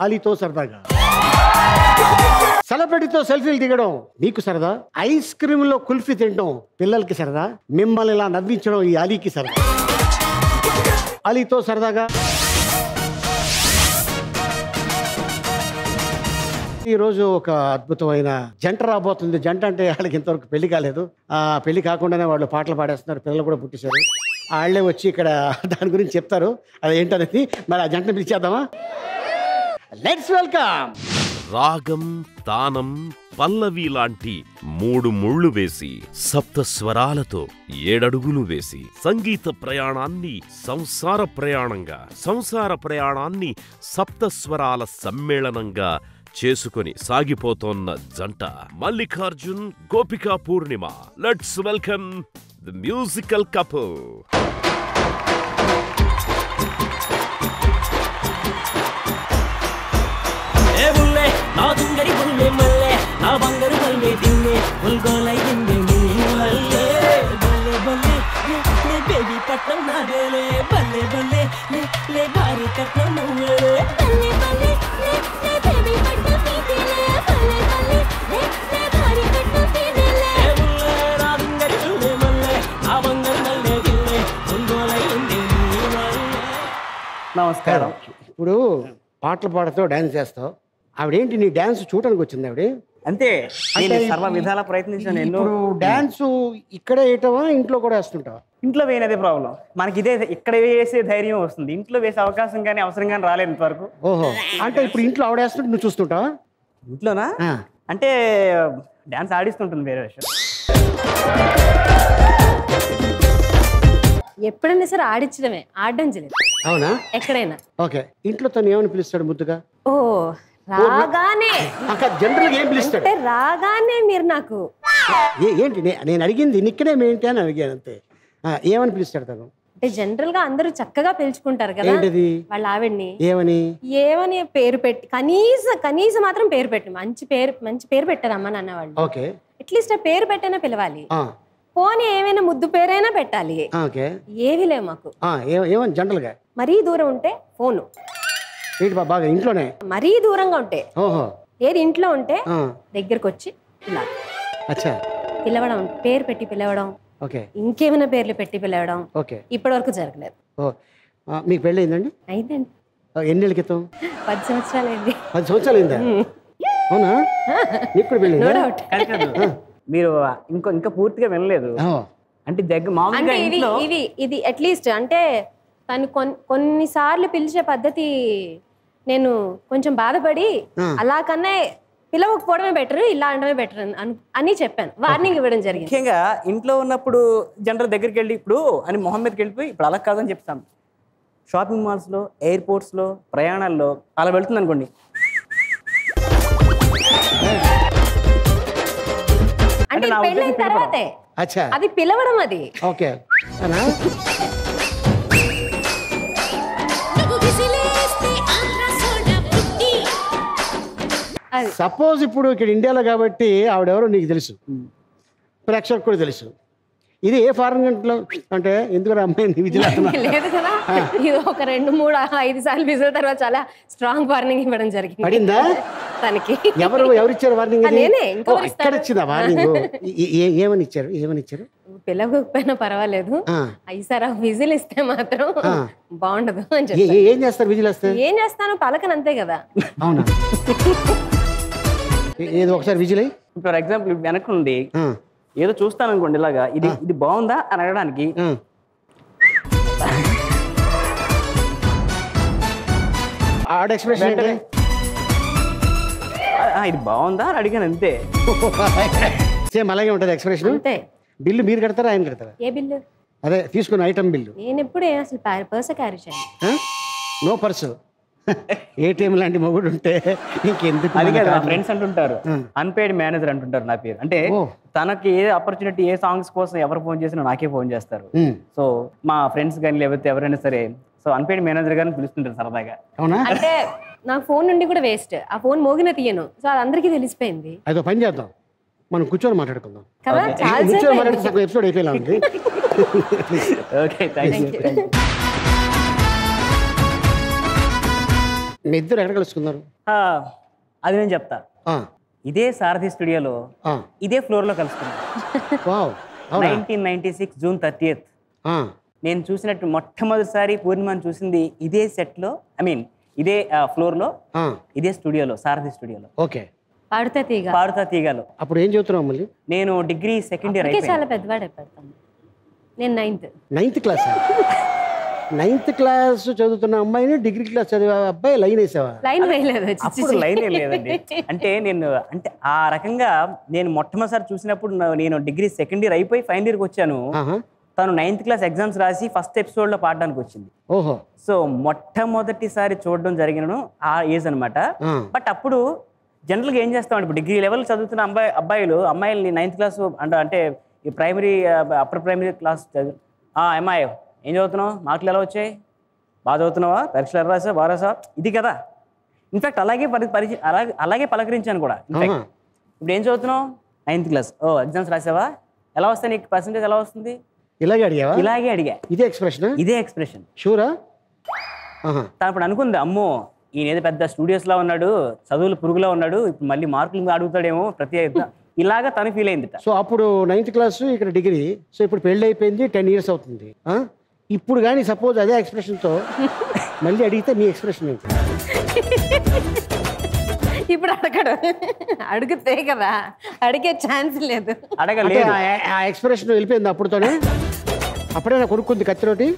ఆలీతో సరదాగా సెలబ్రిటీతో సెల్ఫీలు దిగడం మీకు సరదా ఐస్ క్రీమ్ లో కుల్ఫీ తినడం పిల్లలకి సరదా మిమ్మల్ని ఇలా నవ్వించడం ఈ అలీకి సరదా అలీతో సరదాగా ఈ రోజు ఒక అద్భుతమైన జంట రాబోతుంది జంట అంటే వాళ్ళకి ఇంతవరకు పెళ్లి కాలేదు ఆ పెళ్లి కాకుండానే వాళ్ళు పాటలు పాడేస్తున్నారు పిల్లలు కూడా పుట్టేశారు వాళ్ళే వచ్చి ఇక్కడ దాని గురించి చెప్తారు అది ఏంటనేది మరి ఆ జంటను పిలిచేద్దామా లెట్స్ వెల్కమ్ రాగం తానం పల్లవి లాంటి మూడు ముళ్ళు వేసి సప్త స్వరాలతో ఏడడుగులు వేసి సంగీత ప్రయాణాన్ని సంసార ప్రయాణంగా సంసార ప్రయాణాన్ని సప్త స్వరాల సమ్మేళనంగా చేసుకొని సాగిపోతోన్న జంట Mallikarjun Gopika Purnima let's welcome the musical couple ఏ బుల్లే నా దుంగడి బుల్లే మల్లె నా బంగారు మల్లె తిన్నే ఉల్గోలయ్యింది నీ వల్లే బల్లే బల్లే లే, లే బేబీ పట్నం నాదేలే బల్లే బల్లే లే లే భారీ కట్నం నువ్వేలే బల్లే బల్లే లే లే బేబీ పట్టు పీతేలే బల్లే బల్లే లే లే భారీ పట్టు పీతేలే ఏ బుల్లే నా దుంగడి బుల్లే మల్లె నా బంగారు మల్లె తిన్నే ఉల్గోలయ్యింది నీ వల్లే నమస్కారం ఇప్పుడు పాటలు పాడుతావు డాన్స్ చేస్తావు ఆవిడేంటి నీ డాన్స్ చూడడానికి వచ్చింది ఆవిడ అంతే నేను అంటే సర్వ విధాల ప్రయత్నించాను ఎన్నో ఇప్పుడు డాన్స్ ఇక్కడే వేయటమా ఇంట్లో కూడా వేస్తుంటావా ఇంట్లో వేయనదే ప్రాబ్లం మనకి ఇదే ఇక్కడ వేసే ధైర్యం వస్తుంది ఇంట్లో వేసే అవకాశం కానీ అవసరం కానీ రాలేదు ఇంతవరకు ఓహో అంటే ఇప్పుడు ఇంట్లో ఆవిడ వేస్తుంటే నువ్వు చూస్తుంటావా ఇంట్లోనా ఆ. అంటే డాన్స్ ఆడిస్తుంటుంది వేరే విషయం ఎప్పుడైనా సరే ఆడించడమే ఆడడం చేయలేదు అవునా ఎక్కడైనా ఓకే ఇంట్లో తను ఏమని పిలుస్తాడు ముద్దుగా ఓ రాగానే అక్కడ జనరల్గా ఏం పిలుస్తాడు అంటే రాగానే మీరు నాకు ఏ- ఏంటి నే- నేను అడిగింది నిక్కనేం ఏంటి అని అడిగాను అంతే ఆ, ఏమని పిలుస్తాడు తను అంటే జనరల్ గా అందరూ చక్కగా పిలుచుకుంటారు కదా ఏంటిది వాళ్ళ ఆవిడ్ని ఏమని ఏమని పేరు పెట్టి కనీస కనీసం మాత్రం పేరు పెట్టి మంచి పేరు మంచి పేరు పెట్టారు అమ్మ నాన్న వాళ్ళు ఓకే అట్లీస్ట్ ఆ పేరు పెట్టైనా పిలవాలి ఆ, పోనీ ఏమైనా ముద్దు పేరైనా పెట్టాలి ఆ, ఓకే ఏవి లేవు మాకు ఆ, ఏ- ఏమని జనరల్గా మరీ దూరం ఉంటే ఫోను ఏంటి బా- బాగా ఇంట్లోనే మరీ దూరంగా ఉంటే ఓహో ఏది ఇంట్లో ఉంటే ఆ, దగ్గరకు వచ్చి ఇలా అచ్చా పిలవడం పేరు పెట్టి పిలవడం ఓకే ఇంకేమైనా పేర్లు పెట్టి పిలవడం ఓకే ఇప్పటి వరకు జరగలేదు ఓ ఆ, మీకు పెళ్ళి అయిందండి అయిందండి ఆ, ఎన్నేళ్ళ క్రితం పది సంవత్సరాలు అయింది పది సంవత్సరాలు అయిందా అవునా నీకు కూడా పెళ్ళి నో అయిందా? డౌట్ కాదు, కాదు. మీరు ఇంకో ఇంకా పూర్తిగా వినలేదు ఓ, అంటే దగ్గర మామూలుగా అంటే ఇది ఇంట్లో ఇది ఇది అట్లీస్ట్ అంటే తను కొన్ కొన్నిసార్లు పిలిచే పద్ధతి నేను కొంచెం బాధపడి ఆ. అలా కన్నా పిలవకపోవడమే బెటర్ ఇలా అనడమే బెటర్ అని చెప్పాను వార్నింగ్ ఇవ్వడం జరిగింది ముఖ్యంగా ఇంట్లో ఉన్నప్పుడు జనరల్ దగ్గరికి వెళ్ళి ఇప్పుడు అని మొహం మీదకి వెళ్ళిపోయి ఇప్పుడు అలా కాదని చెప్తాం షాపింగ్ మాల్స్లో ఎయిర్పోర్ట్స్లో ప్రయాణాల్లో అలా వెళ్తుంది అనుకోండి అంటే నా పెళ్ళైన ఉద్దేశం పిలవడం. తర్వాతే అచ్చా అది పిలవడం అది ఓకే అవునా? నువ్వు విసిలేస్తే ఆంధ్ర సోడా పుట్టి అది సపోజ్ ఇప్పుడు ఇక్కడ ఇండియాలో కాబట్టి ఆవిడెవరో నీకు తెలుసు ప్రేక్షకు కూడా తెలుసు ఇది ఏ ఫారెన్ కంట్రీలో అంటే ఎందుకు అమ్మాయిని విజిలేస్తున్నా లేదు కదా ఇది ఒక రెండు మూడు ఐదు సార్లు విజిల్ తర్వాత చాలా స్ట్రాంగ్ వార్నింగ్ ఇవ్వడం జరిగింది పడిందా తనకి ఎవరు ఎవరిచ్చారు వార్నింగ్ ఆ, నేనే. ఇంకెవరు ఇక్కడ ఇస్తారు? ఇచ్చిందా వార్నింగ్ ఏమని ఇచ్చారు ఏమని ఇచ్చారు పిలవకపోయినా పర్వాలేదు ఆ. ఈసారి విజిల్ ఇస్తే మాత్రం ఆ. బాగుండదు అని ఏ- చెప్పి ఏ- ఏం చేస్తారు విజిల్ వస్తే ఏం చేస్తాను పలకను అంతే కదా అవునా ఏ- ఏదో ఒకసారి విజిల్ అయ్యి ఫర్ ఎగ్జాంపుల్ వెనక నుండి ఆ, ఏదో చూస్తాను అనుకోండి ఇలాగా ఇది ఇది బాగుందా అని అడగడానికి ఆ. ఆడ ఎక్స్ప్రెషన్ ఏంటి "ఆ, ఆ, ఇది బాగుందా అని అడిగాను అంతే సేమ్ అలాగే ఉంటుంది ఎక్స్ప్రెషన్ అంతే బిల్లు మీరు కడతారా ఆయన కడతారా ఏ బిల్లు అదే తీసుకున్న ఐటమ్ బిల్లు నేను ఎప్పుడు ఏం అసలు పర్స క్యారీ చేయను నో పర్సు ఏటీఎం లాంటి మొగుడు ఉంటే ఇంకెందుకు అది కాదు నా మనకు? ఫ్రెండ్స్ అంటుంటారు అన్పేడ్ మేనేజర్ అంటుంటారు నా పేరు అంటే ఓ. తనకి ఏ ఆపర్చునిటీ ఏ సాంగ్స్ కోసం ఎవరు ఫోన్ చేసినా నాకే ఫోన్ చేస్తారు ఉమ్, సో మా ఫ్రెండ్స్ కానీ లేకపోతే ఎవరైనా సరే సో అన్పేడ్ మేనేజర్ గారిని పిలుస్తుంటారు సరదాగా అవునా అంటే నాకు ఫోన్ నుండి కూడా వేస్ట్ ఆ ఫోన్ మోగిన తీయను సో అది అందరికీ తెలిసిపోయింది అదో పని చేద్దాం మనం కూర్చొని మాట్లాడుకుందాం కదా చాలా కూర్చొని సేపు మాట్లాడితే సగం ఎపిసోడ్ అయిపోయేలా ఉంది okay thank you Thank you. మీ ఇద్దరు ఎక్కడ కలుసుకున్నారు ఆ, అది నేను చెప్తా ఆ, ఇదే సారథి స్టూడియోలో ఆ, ఇదే ఫ్లోర్లో కలుసుకున్నాం వావ్ అవునా nineteen ninety six June thirtieth ఆ, నేను చూసినట్టు మొట్టమొదటిసారి పూర్ణిమని చూసింది ఇదే సెట్లో ఐ మీన్ ఇదే ఫ్లోర్లో ఆ, ఇదే స్టూడియోలో సారథి స్టూడియోలో ఓకే పాడుతా తీగ పాడుతా తీగలు అప్పుడు ఏం చదువుతున్నావు మళ్ళీ నేను డిగ్రీ సెకండ్ ఇయర్ అందుకే అయిపోయింది చాలా పెద్దవాడే పెడతాను నేను ninth ninth class ninth class చదువుతున్న అమ్మాయిని డిగ్రీ క్లాస్ చదివే అబ్బాయి లైన్ వేసావా లైన్ వేయలేదు చి, చి, అప్పుడు చి. లైన్ లేదండి అంటే నేను అంటే ఆ రకంగా నేను మొట్టమొదటిసారి చూసినప్పుడు నా- నేను డిగ్రీ సెకండ్ ఇయర్ అయిపోయి ఫైనల్ ఇయర్కి వచ్చాను ఆహా. తను నైన్త్ క్లాస్ ఎగ్జామ్స్ రాసి ఫస్ట్ ఎపిసోడ్ లో పాడడానికి వచ్చింది ఓహో సో మొట్టమొదటిసారి చూడడం జరిగిన ఆ ఏజ్ అనమాట ఆ, బట్ అప్పుడు జనరల్గా ఏం చేస్తామంటే ఇప్పుడు డిగ్రీ లెవెల్ చదువుతున్న అబ్బాయి అబ్బాయిలు అమ్మాయిల్ని నైన్త్ క్లాస్ అంటే అంటే ఈ ప్రైమరీ అప్పర్ ప్రైమరీ క్లాస్ చదువు ఆ అమ్మాయి ఏం చదువుతున్నావు మార్కులు ఎలా వచ్చాయి బాగా చదువుతున్నావా పరీక్షలు ఎలా రాసా బాగా రాసా ఇది కదా ఇన్ఫాక్ట్ అలాగే పరి పరిచయం అలాగే అలాగే పలకరించాను కూడా ఇన్ఫాక్ట్ ఆహా. ఇప్పుడు ఏం చదువుతున్నావు నైన్త్ క్లాస్ ఓ ఎగ్జామ్స్ రాసావా ఎలా వస్తాయి నీకు పర్సంటేజ్ ఎలా వస్తుంది ఇలాగే అడిగావా ఇలాగే అడిగా ఇదే ఎక్స్ప్రెషన్ ఇదే ఎక్స్ప్రెషన్ షూరా ఆహా తను అప్పుడు అనుకుంది అమ్మో ఈయన ఏదో పెద్ద స్టూడియోస్ లా ఉన్నాడు చదువులు పురుగులా ఉన్నాడు ఇప్పుడు మళ్ళీ మార్కులు అడుగుతాడేమో ప్రతి ఎగ్జామ్ ఇలాగా తను ఫీల్ అయిందిట సో అప్పుడు నైన్త్ క్లాస్ ఇక్కడ డిగ్రీ సో ఇప్పుడు పెళ్ళి అయిపోయింది టెన్ ఇయర్స్ అవుతుంది ఆ? ఇప్పుడు కానీ సపోజ్ అదే ఎక్స్ప్రెషన్తో మళ్ళీ అడిగితే నీ ఎక్స్ప్రెషన్ ఏంటి ఇప్పుడు అడగడు అడిగితే కదా అడిగే ఛాన్స్ లేదు అంటే అడగలేదు ఆ- ఆ ఎక్స్ప్రెషన్ వెళ్ళిపోయింది అప్పుడుతోనే అప్పుడే నా కొనుక్కుంది కత్తిరోటి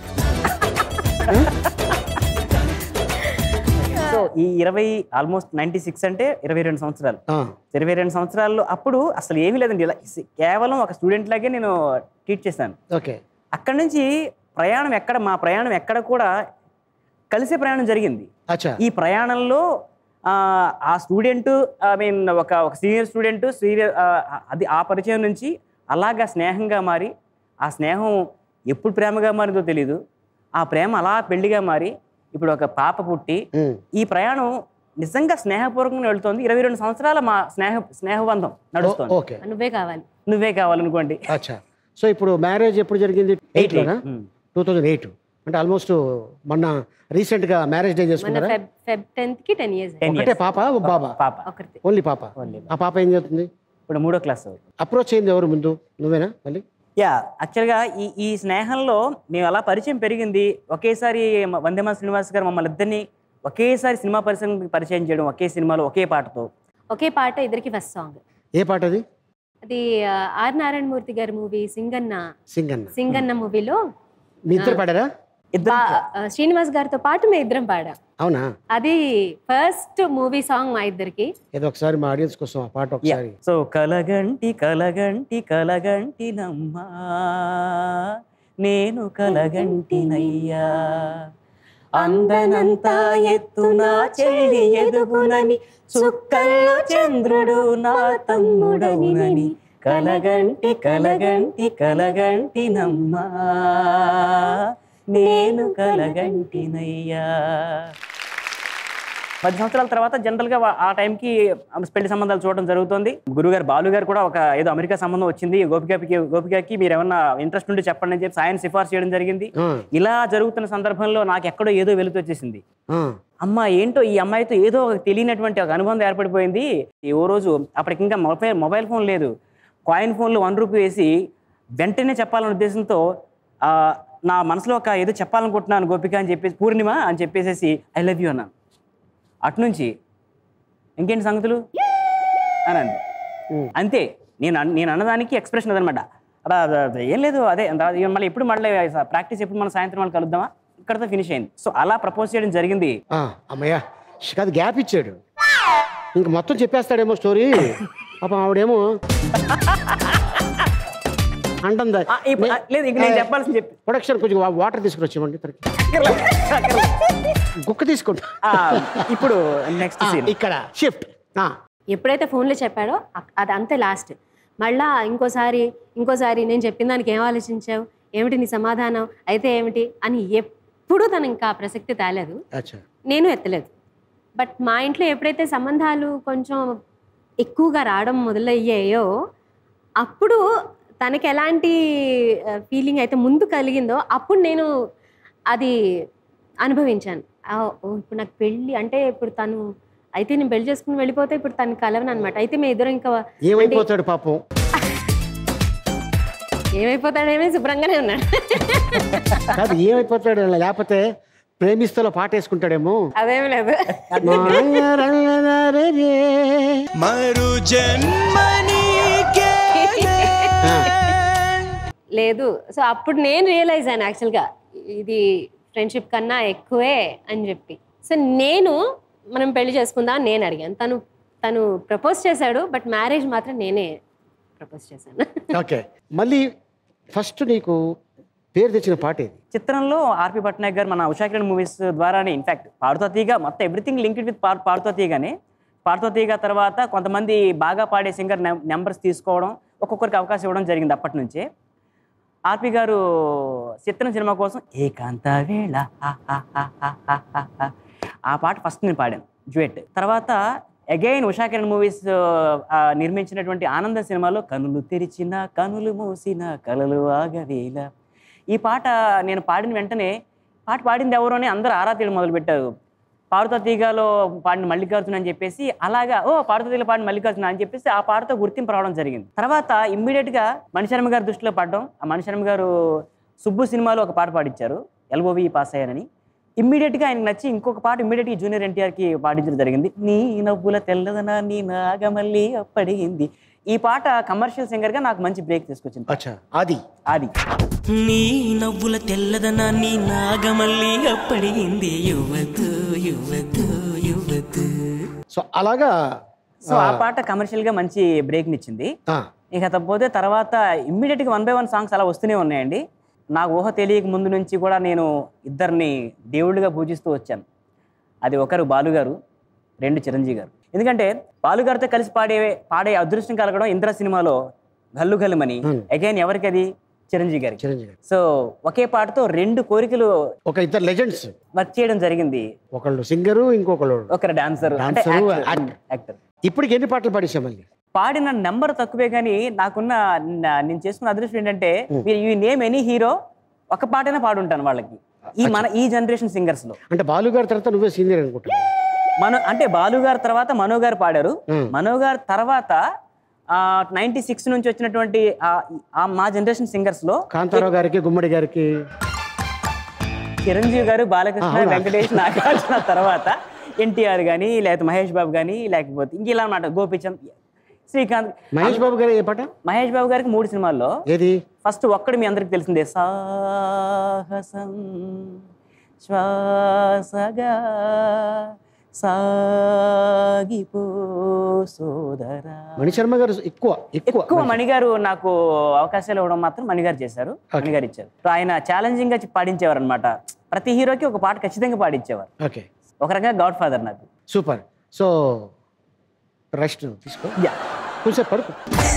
సో ఈ ఇరవై ఆల్మోస్ట్ నైన్టీ సిక్స్ అంటే ఇరవై రెండు సంవత్సరాలు ఆ, ఇరవై రెండు సంవత్సరాల్లో అప్పుడు అసలు ఏమీ లేదండి ఇలా కేవలం ఒక స్టూడెంట్ లాగే నేను టీచ్ చేశాను ఓకే అక్కడి నుంచి ప్రయాణం ఎక్కడ మా ప్రయాణం ఎక్కడ కూడా కలిసే ప్రయాణం జరిగింది అచ్చా ఈ ప్రయాణంలో ఆ, ఆ స్టూడెంట్ ఐ మీన్ ఒక ఒక సీనియర్ స్టూడెంట్ సీనియర్ అది ఆ పరిచయం నుంచి అలాగా స్నేహంగా మారి ఆ స్నేహం ఎప్పుడు ప్రేమగా మారిందో తెలియదు ఆ ప్రేమ అలా పెళ్లిగా మారి ఇప్పుడు ఒక పాప పుట్టి ఉమ్, ఈ ప్రయాణం నిజంగా స్నేహపూర్వకంగా వెళుతోంది ఇరవై రెండు సంవత్సరాల మా స్నేహ స్నేహబంధం నడుస్తోంది ఓకే నువ్వే కావాలి నువ్వే కావాలనుకోండి అచ్చా సో ఇప్పుడు మ్యారేజ్ ఎప్పుడు జరిగింది ఎయిట్లోనా ఉమ్. టూ థౌజండ్ ఎయిట్ అంటే ఆల్మోస్ట్ మొన్న రీసెంట్గా మ్యారేజ్ డే మన చేసుకున్నారా ఫెబ్ ఫెబ్ టెన్త్ కి టెన్ ఇయర్స్ Ten ఒకటే years. పాప ఓ బాబా పాప ఒకరిది ఓన్లీ పాప Only. ఆ పాప ఏం చేస్తుంది ఇప్పుడు మూడో క్లాస్ అప్రోచ్ అయింది ఎవరు ముందు నువ్వేనా మళ్ళీ యా యాక్చువల్గా ఈ ఈ స్నేహంలో మేము అలా పరిచయం పెరిగింది ఒకేసారి మ- వందేమా శ్రీనివాస్ గారు మమ్మల్ని ఇద్దరిని ఒకేసారి సినిమా పరిచయం పరిచయం చేయడం ఒకే సినిమాలో ఒకే పాటతో ఒకే పాట ఇద్దరికి ఫస్ట్ సాంగ్ ఏ పాట అది అది ఆ, ఆర్ నారాయణ మూర్తి గారి మూవీ సింగన్న సింగన్న సింగన్న మూవీలో మీ ఇద్దరు పాడారా ఇద్దరు శ్రీనివాస్ గారితో పాటు మేము ఇద్దరం పాడాం అవునా అది ఫస్ట్ మూవీ సాంగ్ మా ఇద్దరికి ఏదో ఒకసారి మా ఆడియన్స్ కోసం ఆ పాట ఒకసారి సో కలగంటి కలగంటి కలగంటి నమ్మా నేను కలగంటినయ్యా అందనంతా ఎత్తున చెల్లి ఎదుగునని చుక్కల్లో చంద్రుడు నా తమ్ముడవునని కలగంటి కలగంటి కలగంటి నమ్మా నేను కలగంటినయ్యా పది సంవత్సరాల తర్వాత జనరల్గా వా- ఆ టైంకి పెళ్లి సంబంధాలు చూడడం జరుగుతుంది గురుగారు బాలు గారు కూడా ఒక ఏదో అమెరికా సంబంధం వచ్చింది గోపికకి గోపికకి మీరు ఏమన్నా ఇంట్రెస్ట్ ఉంటే చెప్పండి అని చెప్పి ఆయన సిఫార్సు చేయడం జరిగింది ఆ, ఇలా జరుగుతున్న సందర్భంలో నాకు ఎక్కడో ఏదో వెలుతు వచ్చేసింది ఆ, అమ్మ ఏంటో ఈ అమ్మాయితో ఏదో ఒక తెలియనటువంటి ఒక అనుబంధం ఏర్పడిపోయింది ఈ ఓ రోజు అప్పటికి ఇంకా మొబైల్ మొబైల్ ఫోన్ లేదు కాయిన్ ఫోన్లో వన్ రూపీ వేసి వెంటనే చెప్పాలనే ఉద్దేశంతో ఆ, నా మనసులో ఒక ఏదో చెప్పాలనుకుంటున్నాను గోపిక అని చెప్పేసి పూర్ణిమ అని చెప్పేసేసి ఐ లవ్ యూ అన్నాను అటునుంచి ఇంకేంటి సంగతులు అని అంది ఉమ్. అంతే నేను అన్- నేను అన్నదానికి ఎక్స్ప్రెషన్ అదనమాట అలా అద- అద- ఏం లేదు అదే అంత- ఇక మళ్ళీ ఎప్పుడు మళ్ళీ ప్రాక్టీస్ ఎప్పుడు మనం సాయంత్రం వాళ్ళు కలుద్దామా ఇక్కడతో ఫినిష్ అయింది సో అలా ప్రపోజ్ చేయడం జరిగింది ఆ, అమ్మయ్యా ష్, కాదు గ్యాప్ ఇచ్చాడు ఇంక మొత్తం చెప్పేస్తాడేమో స్టోరీ పాపం ఆవిడేమో అంటుందా ఆ, ఇప్పుడు- ఆ, లేదు ఇంక నేను చెప్పాల్సింది చెప్పి ప్రొడక్షన్ కొంచెం వా- వాటర్ తీసుకురొచ్చామండి తనకి కుక్క తీసుకుంటా ఆ, ఇప్పుడు నెక్స్ట్ సీన్ ఇక్కడ షిఫ్ట్ ఎప్పుడైతే ఫోన్లో చెప్పాడో అక్- అది అంతే లాస్ట్ మళ్ళా ఇంకోసారి ఇంకోసారి నేను చెప్పిన దానికి ఏం ఆలోచించావు ఏమిటి నీ సమాధానం అయితే ఏమిటి అని ఎప్పుడూ తను ఇంకా ఆ ప్రసక్తి తేలేదు అచ్చా నేను ఎత్తలేదు బట్ మా ఇంట్లో ఎప్పుడైతే సంబంధాలు కొంచెం ఎక్కువగా రావడం మొదలయ్యాయో అప్పుడు తనకి ఎలాంటి ఫీలింగ్ అయితే ముందు కలిగిందో అప్పుడు నేను అది అనుభవించాను ఆ, ఓ, ఇప్పుడు నాకు పెళ్ళి అంటే ఇప్పుడు తను అయితే నేను పెళ్లి చేసుకుని వెళ్ళిపోతే ఇప్పుడు తను కలవను అనమాట అయితే మీ ఇద్దరు ఇంకా ఏమైపోతాడు పాపం ఏమైపోతాడేమో శుభ్రంగానే ఉన్నాడు కాదు ఏమైపోతాడు లేకపోతే ప్రేమిస్తలో పాట వేసుకుంటాడేమో అదేమి లేదు మాయరల్లరే. మరు జన్మనీకే లేదు సో అప్పుడు నేను రియలైజ్ అయ్యాను యాక్చువల్గా ఇది ఫ్రెండ్షిప్ కన్నా ఎక్కువే అని చెప్పి సో నేను మనం పెళ్లి చేసుకుందాం అని నేను అడిగాను తను తను ప్రపోజ్ చేశాడు బట్ మ్యారేజ్ మాత్రం నేనే ప్రపోజ్ చేశాను ఓకే మళ్ళీ ఫస్ట్ నీకు పేరు తెచ్చిన పాట ఏది చిత్రంలో ఆర్పి పట్నాయక్ గారు మన ఉషా కిరణ్ మూవీస్ ద్వారానే ఇన్ఫాక్ట్ పాడుతా తీగ మొత్తం ఎవ్రీథింగ్ లింక్డ్ విత్ పాడుతా తీగనే పాడుతా తీగ తర్వాత కొంతమంది బాగా పాడే సింగర్ నెంబర్స్ తీసుకోవడం ఒక్కొక్కరికి అవకాశం ఇవ్వడం జరిగింది అప్పటి నుంచే ఆర్పి గారు చిత్రం సినిమా కోసం ఏకాంత వేళ హా హా హా హా హా హా హా. ఆ పాట ఫస్ట్ నేను పాడాను జ్యువెట్ తర్వాత అగైన్ ఉషా కిరణ్ మూవీస్ నిర్మించినటువంటి ఆనంద సినిమాలో కనులు తెరిచిన కనులు మూసిన కలలు ఆగవేల ఈ పాట నేను పాడిన వెంటనే పాట పాడింది ఎవరు అని అందరూ ఆరా తీయడం మొదలుపెట్టారు పాడుతా తీగలో పాడిన మల్లికార్జున అని చెప్పేసి అలాగా ఓ పాడుతా తీగలో పాడిన మల్లికార్జున అని చెప్పేసి ఆ పాటతో గుర్తింపు రావడం జరిగింది తర్వాత ఇమ్మీడియట్ గా మణిశర్మ గారి దృష్టిలో పడడం ఆ మణిశర్మ గారు సుబ్బు సినిమాలో ఒక పాట పాడించారు ఎల్ఓవి పాస్ అయ్యానని ఇమ్మీడియట్ గా ఆయనకు నచ్చి ఇంకొక పాట ఇమ్మీడియట్ గా జూనియర్ ఎన్టీఆర్ కి పాడించడం జరిగింది నీ నవ్వుల తెల్లదన నీ నాగమల్లి అప్పడిగింది ఈ పాట కమర్షియల్ సింగర్ గా నాకు మంచి బ్రేక్ తీసుకొచ్చింది అచ్చా అది అది నీ నవ్వుల తెల్లదనాన్ని నాగమల్లి అప్పడిగింది యువతు యువతు యువతు సో అలాగా సో ఆ పాట కమర్షియల్ గా మంచి బ్రేక్ నిచ్చింది ఆ, ఇక తప్పపోతే తర్వాత ఇమ్మీడియట్ గా వన్ బై వన్ సాంగ్స్ అలా వస్తూనే ఉన్నాయండి నాకు ఊహ తెలియక ముందు నుంచి కూడా నేను ఇద్దరిని దేవుళ్ళుగా పూజిస్తూ వచ్చాను అది ఒకరు బాలుగారు రెండు చిరంజీవి గారు ఎందుకంటే బాలుగారితో కలిసి పాడే పాడే అదృష్టం కలగడం ఇంద్ర సినిమాలో గల్లు గల్లుమని Hmm. అగైన్ ఎవరికి అది చిరంజీవి గారికి చిరంజీవి గారు. సో ఒకే పాటతో రెండు కోరికలు ఒక ఇద్దరు లెజెండ్స్ వర్క్ చేయడం జరిగింది ఒకళ్ళు సింగరు ఇంకొకళ్ళు ఒకరు డాన్సర్ అంటే Dancer, యాక్టర్ యాక్టర్ ఇప్పటికి ఎన్ని పాటలు పాడేసాం మళ్ళీ పాడిన నెంబర్ తక్కువే కానీ నాకున్న నా- నేను చేసుకున్న అదృష్టం ఏంటంటే మీరు యూ నేమ్ ఎనీ హీరో ఒక పాటైనా పాడుంటాను వాళ్ళకి ఈ మన ఈ జనరేషన్ సింగర్స్ లో అంటే బాలుగారి తర్వాత నువ్వే సీనియర్ అనుకుంటా మనో అంటే బాలు గారు తర్వాత మనో గారు పాడారు Hmm. మనో గారు తర్వాత నైన్టీ సిక్స్ నుంచి వచ్చినటువంటి ఆ- ఆ మా జనరేషన్ సింగర్స్ లో కాంతారావు గారికి గుమ్మడి గారికి చిరంజీవి గారు బాలకృష్ణ అవునా? వెంకటేష్ నాగార్జున తర్వాత ఎన్టీఆర్ కానీ లేకపోతే మహేష్ బాబు కానీ లేకపోతే ఇంక ఇలా అన్నమాట గోపిచంద్ శ్రీకాంత్ మహేష్ బాబు గారు ఏ పాట మహేష్ బాబు గారికి మూడు సినిమాల్లో ఏది ఫస్ట్ ఒక్కడు మీ అందరికి తెలిసిందే సాహసం శ్వాసగా సాగిపో సోదరా మణిశర్మ గారు ఎక్కువ ఎక్కువ ఎక్కువ మణిగారు నాకు అవకాశాలు ఇవ్వడం మాత్రం మణిగారు చేశారు మణిగారు ఇచ్చారు సో ఆయన ఛాలెంజింగ్ గా పాడించేవారు అనమాట ప్రతి హీరోకి ఒక పాట ఖచ్చితంగా పాడించేవారు ఓకే ఒక రకంగా గాడ్ ఫాదర్ నాకు సూపర్ సో రెస్ట్ తీసుకో యా కొంచెం పడుకో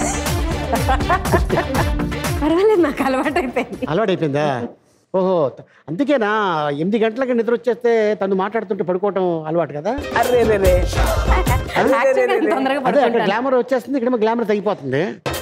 పర్వాలేదు నాకు అలవాటు అయిపోయింది అలవాటైపోయిందా ఓహో త- అందుకేనా ఎనిమిది గంటలకి నిద్ర వచ్చేస్తే తను మాట్లాడుతుంటే పడుకోవటం అలవాటు కదా అరే రే రే Actually నేను తొందరగా అదే అక్కడ పడుకుంటాను గ్లామర్ వచ్చేస్తుంది ఇక్కడ గ్లామర్ తగ్గిపోతుంది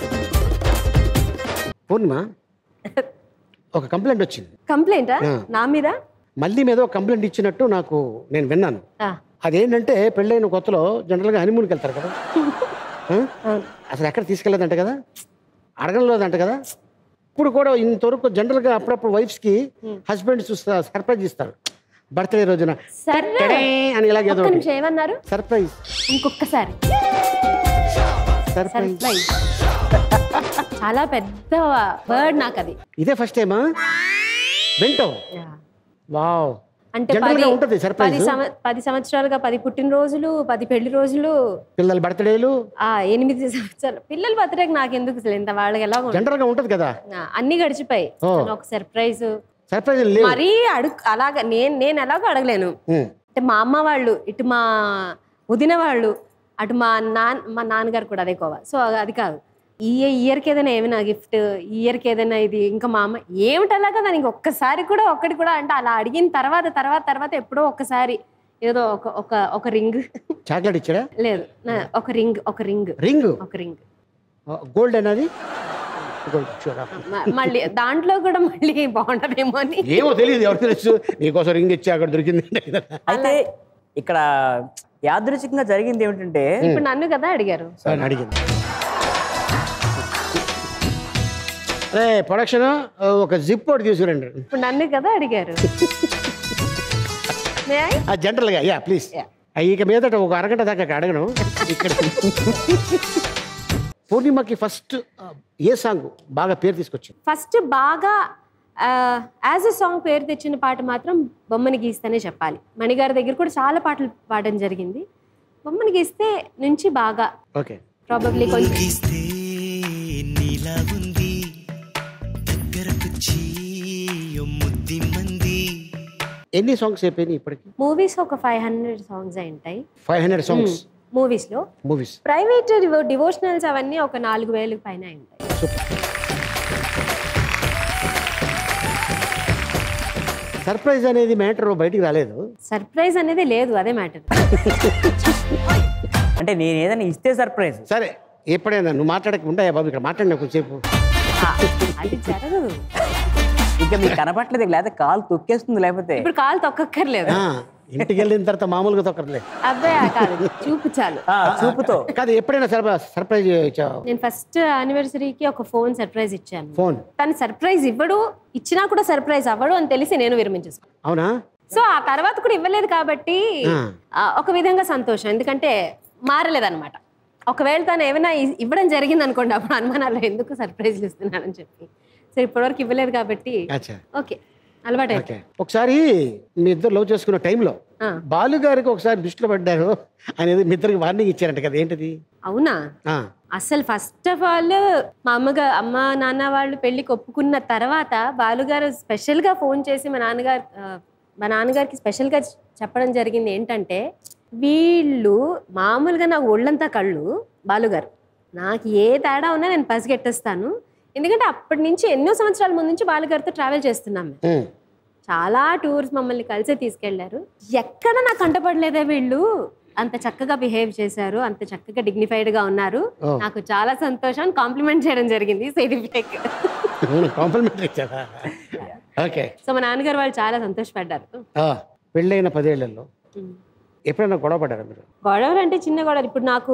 పూర్ణిమ ఒక కంప్లైంట్ వచ్చింది కంప్లైంటా ఆ. నా మీద మళ్ళీ మీద ఒక కంప్లైంట్ ఇచ్చినట్టు నాకు నేను విన్నాను ఆ, అదేంటంటే పెళ్ళైన కొత్తలో జనరల్గా హనీమూన్కి వెళ్తారు కదా ఆ? అవును. అసలు ఎక్కడ తీసుకెళ్ళదంట కదా అడగలేదంట కదా ఇప్పుడు కూడా ఇంతవరకు జనరల్గా అప్పుడప్పుడు వైఫ్స్కి హస్బెండ్స్ సర్ప్రైజ్ ఇస్తారు బర్త్డే రోజున సరే టడే అని ఇలాగ ఏదో ఒక్క నిమిషం ఏమన్నారు సర్ప్రైజ్ ఇంకొకసారి సర్ప్రైజ్ సర్ప్రైజ్ చాలా పెద్ద వర్డ్ నాకు అది ఇదే ఫస్ట్ టైమా వింటావు వావ్ అంటే General పది గా ఉంటది surprise. పది సంవ- పది సంవత్సరాలుగా పది పుట్టినరోజులు పది పెళ్లి రోజులు పిల్లల బర్త్డేలు ఆ ఎనిమిది సంవత్సరాలు పిల్లల బర్త్డేకి నాకు ఎందుకు అసలు ఇంత వాళ్ళకి ఎలా ఉంటుంది? జనరల్గా ఉంటది కదా ఆ, అన్ని గడిచిపోయి ఓ. ఒక సర్ప్రైజ్ సర్ప్రైజ్ లేవు మరీ అడుగు అలాగా నేను నేను ఎలాగో అడగలేను ఉమ్. అంటే మా అమ్మ వాళ్ళు ఇటు మా వదిన వాళ్ళు అటు మా నాన్న మా నాన్నగారు కూడా అదే కోవ సో అది కాదు ఈ ఇయర్కి ఏదైనా ఏమైనా గిఫ్ట్ ఈ ఇయర్కి ఏదైనా ఇది ఇంకా మా అమ్మ ఏమిటి అలాగా దానికి ఒక్కసారి కూడా ఒక్కటి కూడా అంటే అలా అడిగిన తర్వాత తర్వాత తర్వాత ఎప్పుడో ఒక్కసారి ఏదో ఒక ఒక ఒక రింగ్ చాక్లెట్ ఇచ్చాడా లేదు నా- ఒక రింగ్ ఒక రింగ్ రింగ్ ఒక రింగ్ గోల్డ్ అనేది ఇంకో చూడ మ- మళ్ళీ దాంట్లో కూడా మళ్ళీ బాగుండదేమో అని ఏమో తెలియదు ఎవరు తెలుసు నీకోసం రింగ్ ఇచ్చి అక్కడ దొరికింది అయితే ఇక్కడ యాదృచ్ఛికంగా జరిగింది ఏమిటంటే ఇప్పుడు నన్ను కదా అడిగారు అని అడిగింది అరే ప్రొడక్షన్ ఒక జిప్ ఒకటి తీసుకురండి ఇప్పుడు నన్ను కదా అడిగారు May I? ఆ జనరల్గా యా ప్లీజ్ ఇక మీదట ఒక అరగంట దాకా అక్కడ అడగను ఇక్కడ పూర్ణిమకి ఫస్ట్ ఏ సాంగ్ బాగా పేరు తీసుకొచ్చింది ఫస్ట్ బాగా యాజ్ ఎ సాంగ్ పేరు తెచ్చిన పాట మాత్రం బొమ్మని గీస్తేనే చెప్పాలి మణిగారి దగ్గర కూడా చాలా పాటలు పాడడం జరిగింది బొమ్మని గీస్తే నుంచి బాగా ఓకే ప్రాబబ్లీ కొంచెం గీస్తే నీలా ఉంది దగ్గరకొచ్చి ఓ ముద్ది మంది ఎన్ని సాంగ్స్ అయిపోయినాయి ఇప్పటికి మూవీస్ ఒక ఫైవ్ హండ్రెడ్ సాంగ్స్ అయి ఉంటాయి ఫైవ్ హండ్రెడ్ సాంగ్స్ మూవీస్లో మూవీస్ ప్రైవేట్ డివోషనల్స్ అవన్నీ ఒక నాలుగు వేలు పైన అయి ఉంటాయి సూపర్ సర్ప్రైజ్ అనేది మ్యాటర్ బయటికి రాలేదు సర్ప్రైజ్ అనేది లేదు అదే మ్యాటర్ అంటే నేను ఏదైనా ఇస్తే సర్ప్రైజ్ సరే ఎప్పుడైనా నువ్వు మాట్లాడక ఉంటాయా బాబు ఇక్కడ మాట్లాడినా కొంచెంసేపు అది జరగదు ఇంకా మీకు కనపట్లేదు లేకపోతే కాలు తొక్కేస్తుంది లేకపోతే ఇప్పుడు కాలు తొక్కక్కర్లేదు ఆ, ఇంటికి వెళ్ళిన తర్వాత మామూలుగా తొక్కర్లే అబ్బాయి కాదు చూపు చాలు ఆ, చూపుతో కాదు ఎప్పుడైనా సర్ప్రైజ్ సర్ప్రైజ్ ఇచ్చావు నేను ఫస్ట్ యానివర్సరీకి ఒక ఫోన్ సర్ప్రైజ్ ఇచ్చాను ఫోన్ తను సర్ప్రైజ్ ఇవ్వడు ఇచ్చినా కూడా సర్ప్రైజ్ అవ్వడు అని తెలిసి నేను విరమించేసుకున్నాను అవునా సో ఆ తర్వాత కూడా ఇవ్వలేదు కాబట్టి ఆ. ఆ, ఒక విధంగా సంతోషం ఎందుకంటే మారలేదన్నమాట ఒకవేళ తను ఏమైనా ఇ- ఇవ్వడం జరిగింది అనుకోండి అప్పుడు అనుమానాలు ఎందుకు సర్ప్రైజ్లు ఇస్తున్నానని చెప్పి సో ఇప్పటివరకు ఇవ్వలేదు కాబట్టి అచ్చా ఓకే అలవాటు ఓకే ఒకసారి మీ ఇద్దరు లవ్ చేసుకున్న టైంలో ఆ. బాలు గారికి ఒకసారి దృష్టిలో పడ్డారు అనేది మీ ఇద్దరికి వార్నింగ్ ఇచ్చారంట కదా ఏంటిది అవునా ఆ, అసలు ఫస్ట్ ఆఫ్ ఆల్ మా అమ్మగా అమ్మ నాన్న వాళ్ళు పెళ్లికి ఒప్పుకున్న తర్వాత బాలుగారు స్పెషల్గా ఫోన్ చేసి మా నాన్నగారు ఆ, మా నాన్నగారికి స్పెషల్గా చెప్పడం జరిగింది ఏంటంటే వీళ్ళు మామూలుగా నాకు ఒళ్ళంతా కళ్ళు బాలుగారు నాకు ఏ తేడా ఉన్నా నేను పసిగెట్టేస్తాను ఎందుకంటే అప్పటి నుంచి ఎన్నో సంవత్సరాల ముందు నుంచి బాలుగారితో ట్రావెల్ చేస్తున్నాం మేము. ఉమ్, చాలా టూర్స్ మమ్మల్ని కలిసే తీసుకెళ్లారు ఎక్కడ నాకు కంటపడలేదే వీళ్ళు అంత చక్కగా బిహేవ్ చేశారు అంత చక్కగా డిగ్నిఫైడ్ గా ఉన్నారు ఓ. నాకు చాలా సంతోషం కాంప్లిమెంట్ చేయడం జరిగింది సైడిఫిక్ అవును కాంప్లిమెంటరీ ఇచ్చారా ఓకే సో మా నాన్నగారు వాళ్ళు చాలా సంతోషపడ్డారు ఆ, పెళ్ళైన పదేళ్లలో ఉమ్. ఎప్పుడైనా గొడవ పడ్డారా మీరు గొడవలు అంటే చిన్న గొడవలు ఇప్పుడు నాకు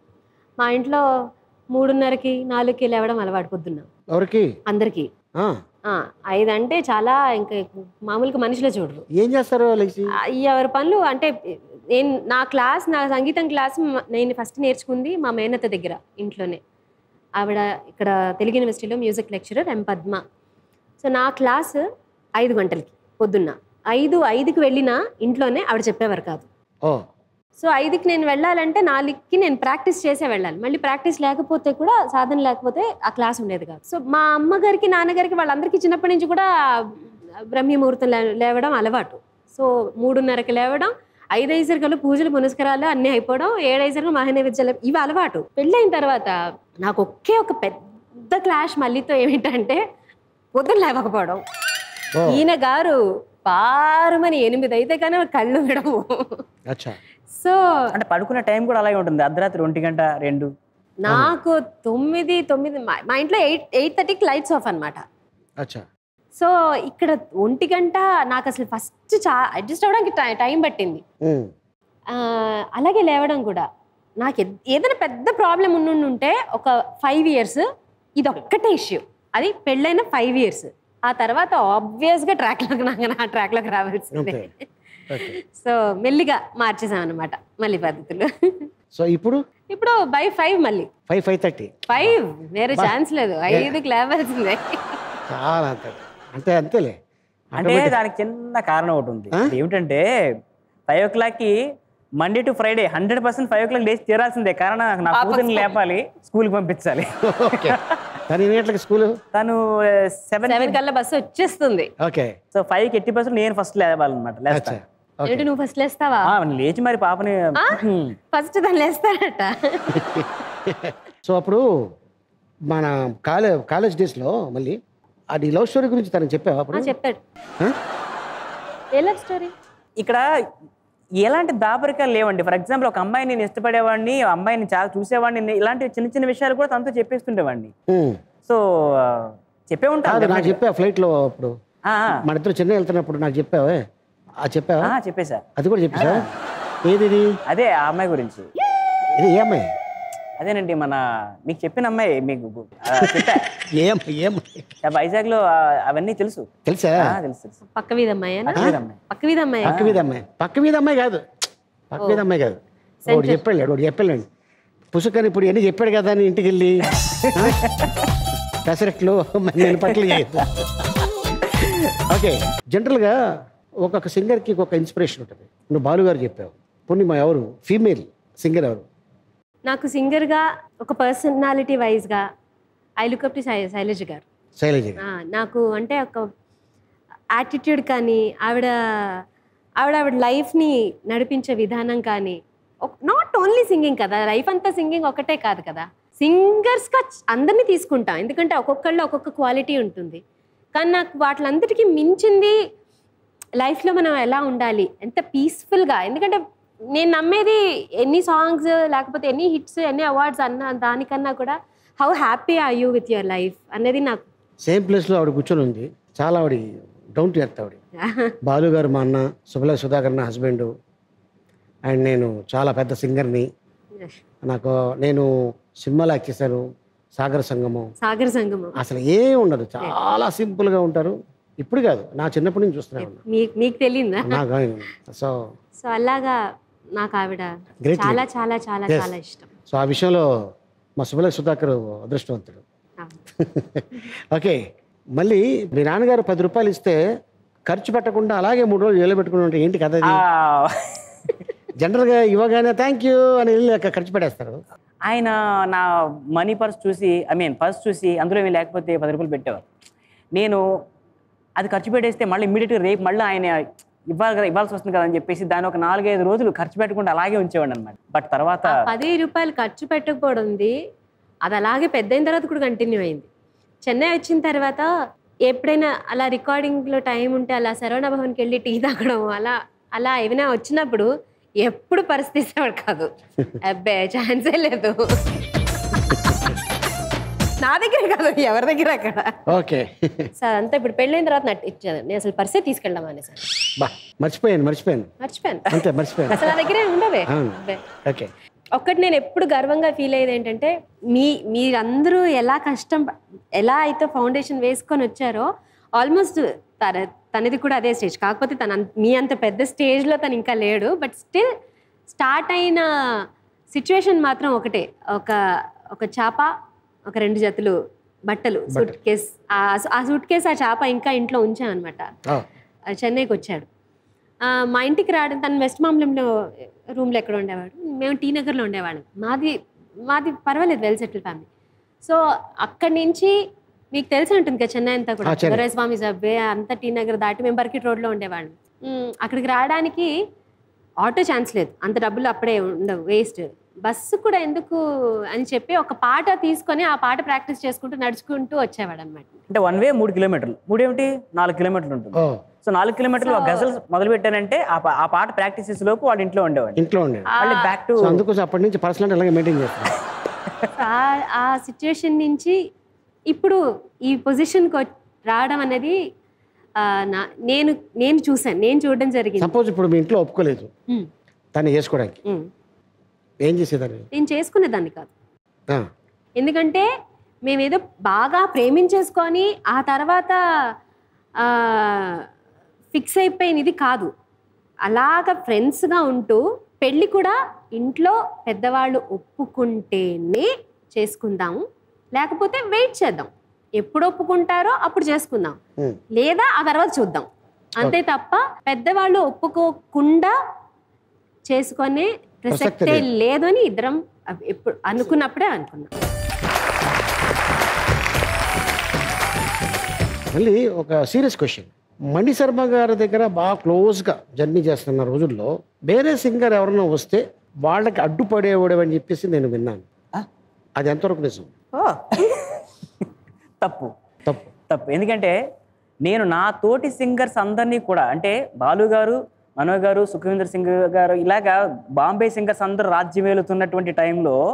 మా ఇంట్లో మూడున్నరకి నాలుగుకి లేవడం అలవాటు పొద్దున్న ఎవరికి అందరికీ ఆ, ఆ, ఐదు అంటే చాలా ఇంకా మామూలుగా మనుషులే చూడరు ఏం చేస్తారు లేచి ఆ, ఎవరి పనులు అంటే నేను నా క్లాస్ నా సంగీతం క్లాస్ మ- నేను ఫస్ట్ నేర్చుకుంది మా మేనత్త దగ్గర ఇంట్లోనే ఆవిడ ఇక్కడ తెలుగు యూనివర్సిటీలో music lecturer M Padma so నా క్లాస్ ఐదు గంటలకి పొద్దున్న ఐదు ఐదుకి వెళ్ళినా ఇంట్లోనే ఆవిడ చెప్పేవారు కాదు ఓ సో ఐదుకి నేను వెళ్ళాలంటే నాలుగుకి నేను ప్రాక్టీస్ చేసే వెళ్ళాలి మళ్ళీ ప్రాక్టీస్ లేకపోతే కూడా సాధన లేకపోతే ఆ క్లాస్ ఉండేది కాదు సో మా అమ్మగారికి నాన్నగారికి వాళ్ళందరికీ చిన్నప్పటి నుంచి కూడా బ్రహ్మముహూర్తం లే- లేవడం అలవాటు సో మూడున్నరకి లేవడం ఐదైసరికలు పూజలు పునస్కారాలు అన్నీ అయిపోవడం ఏడైసరికలు మహానైవేద్యాలు ఇవి అలవాటు పెళ్ళైన తర్వాత నాకు ఒకే ఒక పెద్ద క్లాష్ మళ్ళీతో ఏమిటంటే పొద్దున లేవకపోవడం ఓ ఈయన గారు పారుమని ఎనిమిది అయితే కానీ కళ్ళు విడవు అచ్చా సో అంటే పడుకునే టైం కూడా అలాగే ఉంటుంది అర్ధరాత్రి ఒంటి గంట రెండు నాకు తొమ్మిది తొమ్మిది మా మా ఇంట్లో ఎయిట్ ఎయిట్ థర్టీకి లైట్స్ ఆఫ్ అనమాట అచ్చా సో ఇక్కడ ఒంటి గంట నాకు అసలు ఫస్ట్ చా అడ్జస్ట్ అవ్వడానికి టై- టైం పట్టింది ఉమ్, ఆ, అలాగే లేవడం కూడా నాకు ఎద్- ఏదైనా పెద్ద ప్రాబ్లం ఉంటే ఒక ఫైవ్ ఇయర్స్ ఇది ఒక్కటే ఇష్యూ అది పెళ్ళైన ఫైవ్ ఇయర్స్ ఆ తర్వాత ఆబ్వియస్గా ట్రాక్లోకి నాకు నా ట్రాక్లోకి రావాల్సిందే ఓకే ఓకే సో మెల్లిగా మార్చేసాం అనమాట మళ్ళీ పద్ధతులు సో ఇప్పుడు ఇప్పుడు బై ఫైవ్ మళ్ళీ ఫైవ్ ఫైవ్ థర్టీ ఫైవ్ వేరే ఛాన్స్ లేదు ఐదుకి లేవాల్సిందే చాలా అంతే అంతే అంతేలే అంటే దానికి చిన్న కారణం ఒకటి ఉంది ఆ? ఏమిటంటే ఫైవ్ ఓ క్లాక్కి Monday to Friday hundred percent five o'clock లేచి తీరాల్సిందే కారణం నాకు నా కూతుర్ని లేపాలి స్కూల్కి పంపించాలి ఓకే తను ఎన్ని గంటలకు స్కూలు తను సెవెన్ సెవెన్ కల్లా బస్సు వచ్చేస్తుంది ఓకే సో ఫైవ్కి ఎట్టి పర్సెంట్ నేను ఫస్ట్ లేవాలన్నమాట అచ్చా లేస్తా ఓకే ఏంటి నువ్వు ఫస్ట్ లేస్తావా ఆ, లేచి మరి పాపని హ్మ్. ఫస్ట్ దాన్ని లేస్తాడట సో అప్పుడు మన కాలేజ్ కాలేజ్ డేస్లో మళ్ళీ అది లవ్ స్టోరీ గురించి తనకు చెప్పావా ఆ, అప్పుడు చెప్తాడు ఆ? ఏ లవ్ స్టోరీ ఇక్కడ ఎలాంటి దాపరికాలు లేవండి ఫర్ ఎగ్జాంపుల్ ఒక అమ్మాయిని నేను ఇష్టపడేవాడిని ఆ అమ్మాయిని చాలా చూసేవాడిని నేను ఇలాంటి చిన్న చిన్న విషయాలు కూడా తనతో చెప్పేస్తుండేవాడిని ఉమ్, సో ఆ, చెప్పే ఉంటాను కాదు నాకు చెప్పా ఫ్లైట్లో అప్పుడు ఆ, ఆ, మన ఇద్దరు చెన్నై వెళ్తున్నప్పుడు నాకు చెప్పావే ఆ చెప్పావా ఆ, చెప్పేశా అది కూడా చెప్పేసా ఏది ఇది అదే ఆ అమ్మాయి గురించి ఇది ఏ అమ్మాయి అదేనండి మన మీకు చెప్పిన అమ్మాయి మీకు ఆ, చెప్పా ఏ అమ్మాయి ఏ అమ్మాయి ఆ వైజాగ్లో ఆ, అవన్నీ తెలుసు తెలుసా ఆ, తెలుసు తెలుసు పక్క వీధి అమ్మాయేనా పక్క వీధి అమ్మాయి. పక్క వీధి అమ్మాయి పక్క మీద అమ్మాయి పక్క మీద అమ్మాయి కాదు పక్క మీద అమ్మాయి కాదు వాడు చెప్పాడు వాడు చెప్పాడు పుసుకని ఇప్పుడు ఎన్ని చెప్పాడు కదా అని ఇంటికి వెళ్ళి ఆ? పెసరట్లు నేను పట్లు చేయదు ఓకే జనరల్గా ఒక్కొక్క సింగర్కి ఒక ఇన్స్పిరేషన్ ఉంటుంది నువ్వు బాలుగారు చెప్పావు పూర్ణిమ ఎవరు ఫీమేల్ సింగర్ ఎవరు నాకు సింగర్గా ఒక పర్సనాలిటీ వైజ్గా ఐ లుకప్ టు శైలజ గారు శైలజ గారు. ఆ, నాకు అంటే ఒక యాటిట్యూడ్ కానీ ఆవిడ ఆవిడ ఆవిడ లైఫ్ని నడిపించే విధానం కానీ నాట్ ఓన్లీ సింగింగ్ కదా లైఫ్ అంతా సింగింగ్ ఒకటే కాదు కదా సింగర్స్గా అందరినీ తీసుకుంటాం ఎందుకంటే ఒక్కొక్కళ్ళు ఒక్కొక్క క్వాలిటీ ఉంటుంది కానీ నాకు వాటిలందరికీ మించింది లైఫ్లో మనం ఎలా ఉండాలి ఎంత పీస్ఫుల్గా ఎందుకంటే నేను నమ్మేది ఎన్ని సాంగ్స్ లేకపోతే ఎన్ని హిట్స్ ఎన్ని అవార్డ్స్ అన్న దానికన్నా కూడా how happy are you with your life అనేది నాకు సేమ్ ప్లేస్లో ఆవిడ కూర్చొని ఉంది చాలా ఆవిడ డౌన్ టు ఎర్త్ ఆవిడ బాలు గారు మా అన్న సుబల సుధాకర్ నా హస్బెండ్ అండ్ నేను చాలా పెద్ద సింగర్ని నాకు నేను సినిమాలు యాక్ట్ చేశాను సాగర సంగమం సాగర సంగమం అసలు ఏం ఉండదు చాలా సింపుల్గా ఉంటారు ఇప్పుడు కాదు నా చిన్నప్పటి నుంచి చూస్తూనే ఉన్నా మీకు మీకు తెలియదా నాకు సో సో అలాగా నాకు ఆవిడ Great చాలా lady. చాలా చాలా Yes. చాలా ఇష్టం సో ఆ విషయంలో మా సుబల సుధాకర్ అదృష్టవంతుడు ఓకే మళ్ళీ మీ నాన్నగారు పది రూపాయలు ఇస్తే ఖర్చు పెట్టకుండా అలాగే మూడు రోజులు నిలబెట్టుకుని ఉంటే ఏంటి కదా ఆ, జనరల్గా ఇవ్వగానే థ్యాంక్ యూ అని వెళ్ళి అక్కడ ఖర్చు పెట్టేస్తారు ఆయన నా మనీ పర్స్ చూసి ఐ మీన్ పర్స్ చూసి అందులో ఏమీ లేకపోతే పది రూపాయలు పెట్టేవారు నేను అది ఖర్చు పెట్టేస్తే మళ్ళీ ఇమీడియట్గా రేపు మళ్ళీ ఆయన ఇవ్వాలి కదా ఇవ్వాల్సి వస్తుంది కదా అని చెప్పేసి దాన్ని ఒక నాలుగైదు రోజులు ఖర్చు పెట్టకుండా అలాగే ఉంచేవాడు అనమాట బట్ తర్వాత ఆ పది రూపాయలు ఖర్చు పెట్టకపోవడం ఉంది అది అలాగే పెద్ద అయిన తర్వాత కూడా కంటిన్యూ అయింది చెన్నై వచ్చిన తర్వాత ఎప్పుడైనా అలా రికార్డింగ్లో టైం ఉంటే అలా శరవణ భవన్కి వెళ్ళి టీ తాగడం అలా అలా ఏమైనా వచ్చినప్పుడు ఎప్పుడు పరిస్థితి ఇచ్చేవాడు కాదు అబ్బే ఛాన్సే లేదు నా దగ్గర కాదు ఎవరి దగ్గర అక్కడ ఓకే సార్ అంతా ఇప్పుడు పెళ్ళైన తర్వాత నట్టు ఇచ్చాను నేను అసలు పరిస్థితి తీసుకెళ్ళాం అని సార్ బా మర్చిపోయాను మర్చిపోయాను మర్చిపోయాను అంతే మర్చిపోయాను అసలు నా దగ్గరే ఉండవే అవును. అబ్బే. ఓకే ఒక్కటి నేను ఎప్పుడు గర్వంగా ఫీల్ అయ్యేది ఏంటంటే మీ మీరందరూ ఎలా కష్టం ఎలా అయితే ఫౌండేషన్ వేసుకొని వచ్చారో ఆల్మోస్ట్ తన తనది కూడా అదే స్టేజ్ కాకపోతే తన అంత- మీ అంత పెద్ద స్టేజ్లో తను ఇంకా లేడు బట్ స్టిల్ స్టార్ట్ అయిన సిచ్యువేషన్ మాత్రం ఒకటే ఒక ఒక చాప ఒక రెండు జతలు బట్టలు సూట్ కేస్ ఆ సూట్ కేస్ ఆ చాప ఇంకా ఇంట్లో ఉంచామన్నమాట ఆ, ఆ, చెన్నైకి వచ్చాడు ఆ, మా ఇంటికి రావడం తను వెస్ట్ మాంబలంలో రూమ్లో ఎక్కడ ఉండేవాడు మేము టీ నగర్లో ఉండేవాళ్ళం మాది మాది పర్వాలేదు వెల్ సెటిల్ ఫ్యామిలీ సో అక్కడి నుంచి మీకు తెలిసి ఉంటుంది కదా చెన్నై అంతా కూడా ఆ, చెన్నై. దొరైస్వామి సబ్బే అంతా టీ నగర్ దాటి మేము బర్కిట్ రోడ్లో ఉండేవాళ్ళం ఉమ్, అక్కడికి రావడానికి ఆటో ఛాన్స్ లేదు అంత డబ్బులు అప్పుడే ఉండవు వేస్ట్ బస్సు కూడా ఎందుకు అని చెప్పి ఒక పాట తీసుకొని ఆ పాట ప్రాక్టీస్ చేసుకుంటూ నడుచుకుంటూ వచ్చేవాడు అనమాట అంటే వన్ వే మూడు కిలోమీటర్లు మూడు ఏమిటి నాలుగు కిలోమీటర్లు ఉంటుంది ఓ సో నాలుగు కిలోమీటర్లు ఒక గజల్ మొదలు పెట్టానంటే ఆ పా- ఆ పాట ప్రాక్టీస్ చేసే లోపు వాడు ఇంట్లో ఉండేవాడు ఇంట్లో ఉండే మళ్ళీ బ్యాక్ టు సో అందుకోసం అప్పటి నుంచి పర్సనల్ అలాగే మెయింటైన్ చేస్తాను ఆ- ఆ సిచ్యువేషన్ నుంచి ఇప్పుడు ఈ పొజిషన్కి రావడం అనేది ఆ, నా నేను నేను చూసాను నేను చూడడం జరిగింది సపోజ్ ఇప్పుడు మీ ఇంట్లో ఒప్పుకోలేదు ఉమ్, తను చేసుకోవడానికి ఉమ్. ఏం చేసేదాన్ని నేను చేసుకునేదాన్ని కాదు ఆ, ఎందుకంటే మేమేదో బాగా ప్రేమించేసుకొని ఆ తర్వాత ఫిక్స్ అయిపోయినది కాదు అలాగ ఫ్రెండ్స్గా ఉంటూ పెళ్ళి కూడా ఇంట్లో పెద్దవాళ్ళు ఒప్పుకుంటేనే చేసుకుందాము లేకపోతే వెయిట్ చేద్దాం ఎప్పుడు ఒప్పుకుంటారో అప్పుడు చేసుకుందాం ఉమ్. లేదా ఆ తర్వాత చూద్దాం అంతే తప్ప పెద్దవాళ్ళు ఒప్పుకోకుండా చేసుకునే ప్రసక్తే ప్రసక్తే లేదు అని ఇద్దరం అప్- ఎప్పుడు అనుకున్నప్పుడే అనుకున్నాం మళ్ళీ ఒక సీరియస్ క్వశ్చన్ మణి శర్మ గారి దగ్గర బాగా క్లోజ్గా జర్నీ చేస్తున్న రోజుల్లో వేరే సింగర్ ఎవరైనా వస్తే వాళ్ళకి అడ్డుపడేవాడు అని చెప్పేసి నేను విన్నాను అది ఎంతవరకు నిజం ఓ. తప్పు తప్పు తప్పు ఎందుకంటే నేను నా తోటి సింగర్స్ అందరినీ కూడా అంటే బాలు గారు మనో గారు సుఖవీందర్ సింగ్ గారు ఇలాగా బాంబే సింగర్స్ అందరూ రాజ్యం వెళుతున్నటువంటి టైంలో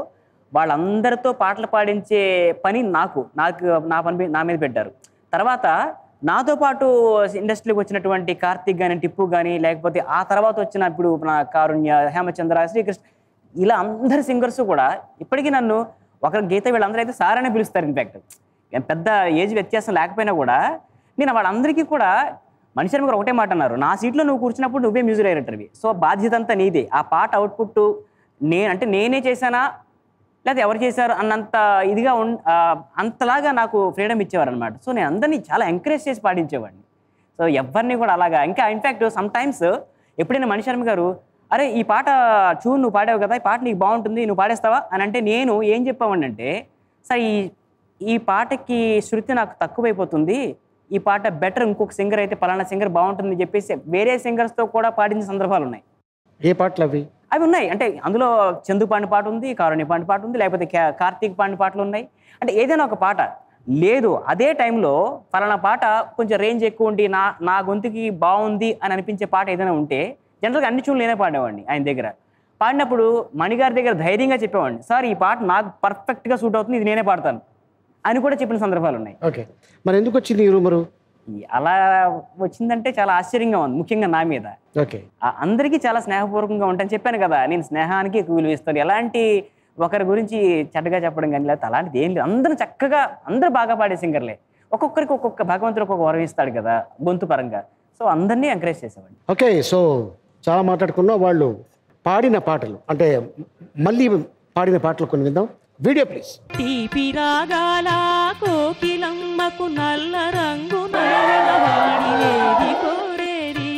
వాళ్ళందరితో పాటలు పాడించే పని నాకు నాకు నా పని మీద- నా మీద పెట్టారు తర్వాత నాతో పాటు ఇండస్ట్రీకి వచ్చినటువంటి కార్తీక్ కానీ టిప్పు కానీ లేకపోతే ఆ తర్వాత వచ్చిన ఇప్పుడు నా కారుణ్య హేమచంద్ర శ్రీకృష్ణ ఇలా అందరి సింగర్స్ కూడా ఇప్పటికీ నన్ను ఒక గీత వీళ్ళందరూ అయితే సార్ అనే పిలుస్తారు ఇన్ఫాక్ట్ పెద్ద ఏజ్ వ్యత్యాసం లేకపోయినా కూడా నేను వాళ్ళందరికీ కూడా మనిషి గారు ఒకటే మాట అన్నారు నా సీట్లో నువ్వు కూర్చున్నప్పుడు నువ్వే మ్యూజిక్ డైరెక్టర్వి సో బాధ్యత అంతా నీదే ఆ పాట అవుట్పుట్ నేను అంటే నేనే చేశానా లేదా ఎవరు చేశారు అన్నంత ఇదిగా ఉన్ ఆ, అంతలాగా నాకు ఫ్రీడమ్ ఇచ్చేవారు అనమాట సో నేను అందరినీ చాలా ఎంకరేజ్ చేసి పాడించేవాడిని సో ఎవరిని కూడా అలాగా ఇంకా ఇన్ఫ్యాక్ట్ సమ్ టైమ్స్ ఎప్పుడైనా మణి శర్మ గారు అరే ఈ పాట చూ నువ్వు పాడావు కదా ఈ పాట నీకు బాగుంటుంది నువ్వు పాడేస్తావా అని అంటే నేను ఏం చెప్పామండి అంటే సార్ ఈ ఈ పాటకి శృతి నాకు తక్కువైపోతుంది ఈ పాట బెటర్ ఇంకొక సింగర్ అయితే పలానా సింగర్ బాగుంటుంది చెప్పేసి వేరే సింగర్స్తో కూడా పాడించిన సందర్భాలు ఉన్నాయి ఏ పాటలు అవి అవి ఉన్నాయి అంటే అందులో చందు పాడిన పాట ఉంది కారుణ్య పాడిన పాట ఉంది లేకపోతే కా- కార్తీక్ పాడిన పాటలు ఉన్నాయి అంటే ఏదైనా ఒక పాట లేదు అదే టైంలో ఫలానా పాట కొంచెం రేంజ్ ఎక్కువ ఉండి నా నా గొంతుకి బాగుంది అని అనిపించే పాట ఏదైనా ఉంటే జనరల్గా అన్ని చూడలు నేనే పాడేవాడిని ఆయన దగ్గర పాడినప్పుడు మణిగారి దగ్గర ధైర్యంగా చెప్పేవాడిని సార్ ఈ పాట నాకు పర్ఫెక్ట్గా సూట్ అవుతుంది ఇది నేనే పాడతాను అని కూడా చెప్పిన సందర్భాలు ఉన్నాయి ఓకే మరి ఎందుకు వచ్చింది ఈ రూమరు ఈ అలా వచ్చిందంటే చాలా ఆశ్చర్యంగా ఉంది ముఖ్యంగా నా మీద ఓకే ఆ అందరికీ చాలా స్నేహపూర్వకంగా ఉంటాను చెప్పాను కదా నేను స్నేహానికి ఎక్కువ విలువ ఇస్తాను ఎలాంటి ఒకరి గురించి చెడ్డగా చెప్పడం కానీ లేకపోతే అలాంటిది ఏం లేదు అందరూ చక్కగా అందరూ బాగా పాడే సింగర్లే ఒక్కొక్కరికి ఒక్కొక్క భగవంతుడు ఒక్కొక్క వరం ఇస్తాడు కదా గొంతు పరంగా సో అందరినీ ఎంకరేజ్ చేసేవాడిని ఓకే సో చాలా మాట్లాడుకున్నాం వాళ్ళు పాడిన పాటలు అంటే మళ్ళీ పాడిన పాటలు కొన్ని విందాం వీడియో ప్లీజ్ తీపి రాగాల కోకిలమ్మకు నల్ల రంగు నలవల వాడినేది కోరేది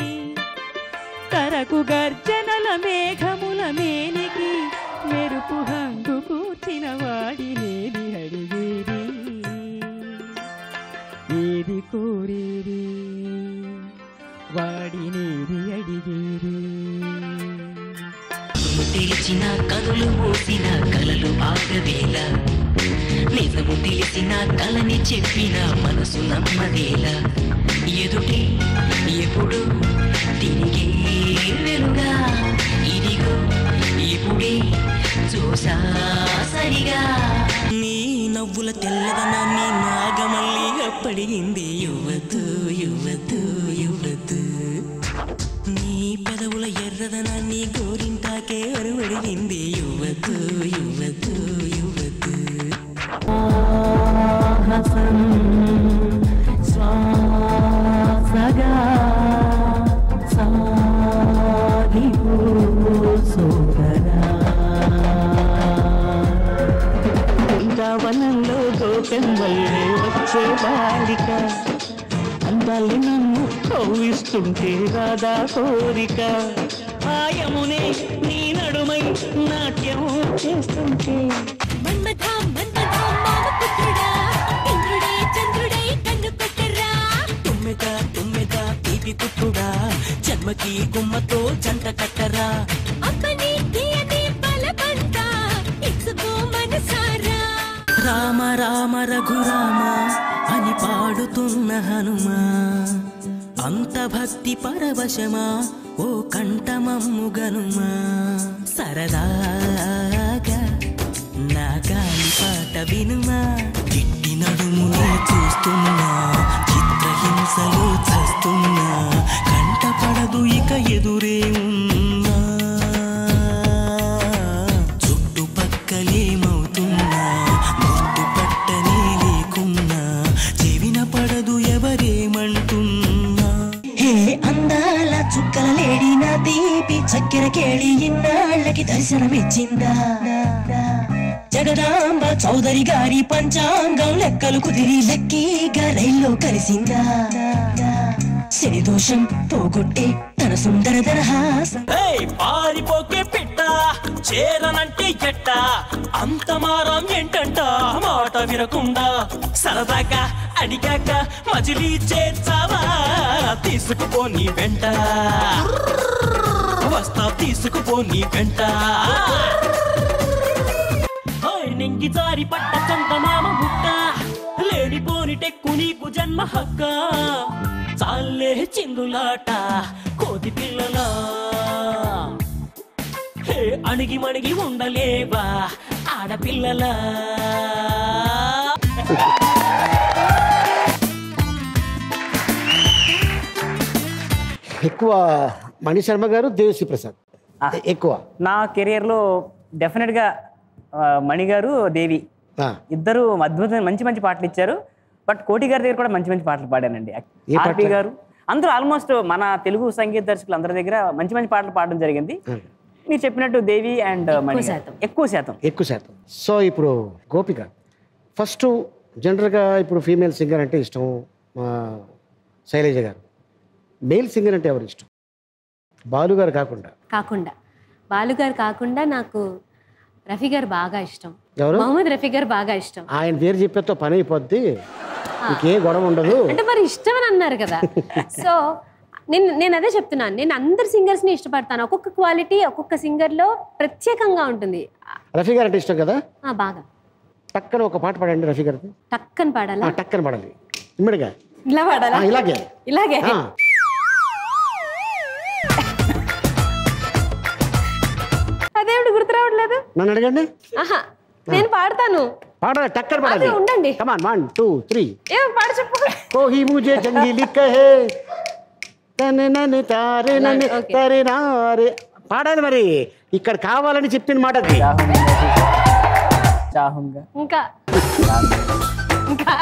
కరకు గర్జనల మేఘముల మేనికి మెరుపు హంగు కూర్చిన వాడినేది అడిగేది ఏది కోరేది వాడినేది అడిగేది తెలిసిన కనులు మూసిన కలలు ఆగవేళ నిజము తెలిసిన కలని చెప్పిన మనసు నమ్మదేలా ఎదుటే ఎప్పుడు తిరిగే వెలుగా ఇదిగో ఇప్పుడే చూసా సరిగా నీ నవ్వుల తెల్లదనాన్ని నాగమల్లి అప్పడిగింది యువతు యువతు యువతు నీ పెదవుల ఎర్రదనాన్ని గోరింటాకే అరువడిగింది యువతు యువతు యువతు శ్వాసగా సాగిపో సోదరా వనంలో గోపెం వల్లే వచ్చే బాలిక అందాలి నన్ను కవ్విస్తుంటే రాదా కోరిక ఆయమునే నీ నడుమై నాట్యం చేస్తుంటే మన్మథ మన్మథ మామపుత్రుడా ఇంద్రుడే చంద్రుడై కన్ను కొట్టరా తుమ్మెద తుమ్మెద తీపి తుట్టుడా జన్మకి గుమ్మతో జంట కట్టరా అప్పని తీయని బలవంత ఇచ్చుకో మనసారా రామ రామ రఘురామ అని పాడుతున్న హనుమా అంత భక్తి పరవశమా ఓ కంఠమమ్ము గనుమా సరదాగా నా గాలి పాట వినుమా గిట్టి నడుమునే చూస్తున్నా చిత్రహింసలు చస్తున్నా కంటపడదు ఇక ఎదురే ఉన్నా చుట్టుపక్కలేమవుతున్నా గుర్తుపట్టనే లేకున్నా చెవిన పడదు ఎవరేమంటున్నా హే అందాల చుక్కల లేడి నా దీపి చక్కెర కేళి ఇన్నాళ్ళకి దర్శనమిచ్చిందా జగదాంబ చౌదరి గారి పంచాంగం లెక్కలు కుదిరి లక్కీగా రైల్లో కలిసిందా శని దోషం పోగొట్టే తన సుందర దరహాసం పారిపోకే పెట్ట చేరనంటే ఎట్ట అంత మారం ఏంటంట మాట వినకుండా సరదాగా అడిగాక మజిలీ చేర్చావా తీసుకుపోని వెంట వస్తా తీసుకుపోని వెంట ఓయ్ నింగి జారి పట్ట చందమామ ముక్క లేడిపోని టెక్కు నీకు జన్మ హక్క చాలే చిందులాట కోతి పిల్లలా హే, అణిగి మణిగి ఉండలేవా ఆడపిల్లలా ఎక్కువ మణి శర్మ గారు దేవిశ్రీ ప్రసాద్ ఎక్కువ నా కెరియర్లో డెఫినెట్గా ఆ, మణి గారు దేవి ఆ, ఇద్దరు అద్భుతమైన మంచి మంచి పాటలు ఇచ్చారు బట్ కోటి గారి దగ్గర కూడా మంచి మంచి పాటలు పాడానండి ఏ ఆర్పి పాటలు? గారు అందరూ ఆల్మోస్ట్ మన తెలుగు సంగీత దర్శకులు అందరి దగ్గర మంచి మంచి పాటలు పాడడం జరిగింది మీరు చెప్పినట్టు దేవి అండ్ మణి గారు. శాతం. ఎక్కువ శాతం ఎక్కువ శాతం సో ఇప్పుడు గోపిక ఫస్ట్ జనరల్గా ఇప్పుడు ఫీమేల్ సింగర్ అంటే ఇష్టం మా శైలజ గారు మేల్ సింగర్ అంటే ఎవరు ఇష్టం బాలు గారు కాకుండా కాకుండా బాలుగారు కాకుండా నాకు రఫీ గారు బాగా ఇష్టం ఎవరు మొహమ్మద్ రఫీ గారు బాగా ఇష్టం ఆయన పేరు చెప్పేతో పని అయిపోద్ది ఇంకేం గొడవ ఉండదు అంటే మరి ఇష్టం అని అన్నారు కదా సో నేను నేను అదే చెప్తున్నాను నేను అందరు సింగర్స్ని ఇష్టపడతాను ఒక్కొక్క క్వాలిటీ ఒక్కొక్క సింగర్లో ప్రత్యేకంగా ఉంటుంది రఫీ గారు అంటే ఇష్టం కదా ఆ, బాగా టక్కన ఒక పాట పాడండి రఫీ గారిది టక్కని పాడాలా ఆ, టక్కన పాడాలి ఇమ్మడిగా ఇలా పాడాలా ఆ, ఇలాగే ఇలాగే ఆ, అదేమిటి గుర్తు రావట్లేదు నన్ను అడగండి ఆహా నేను పాడతాను పాడాలి టక్కన అదే పాడాలి ఉండండి కమాన్ వన్ టూ త్రీ ఏం పాడ చెప్పు कोही मुझे जंगली कहे తనే నన్ను తారే నన్ను Okay. తరే నారే పాడాలి మరి ఇక్కడ కావాలని చెప్పిన మాట అది చాహుంగా ఇంకా ఇంకా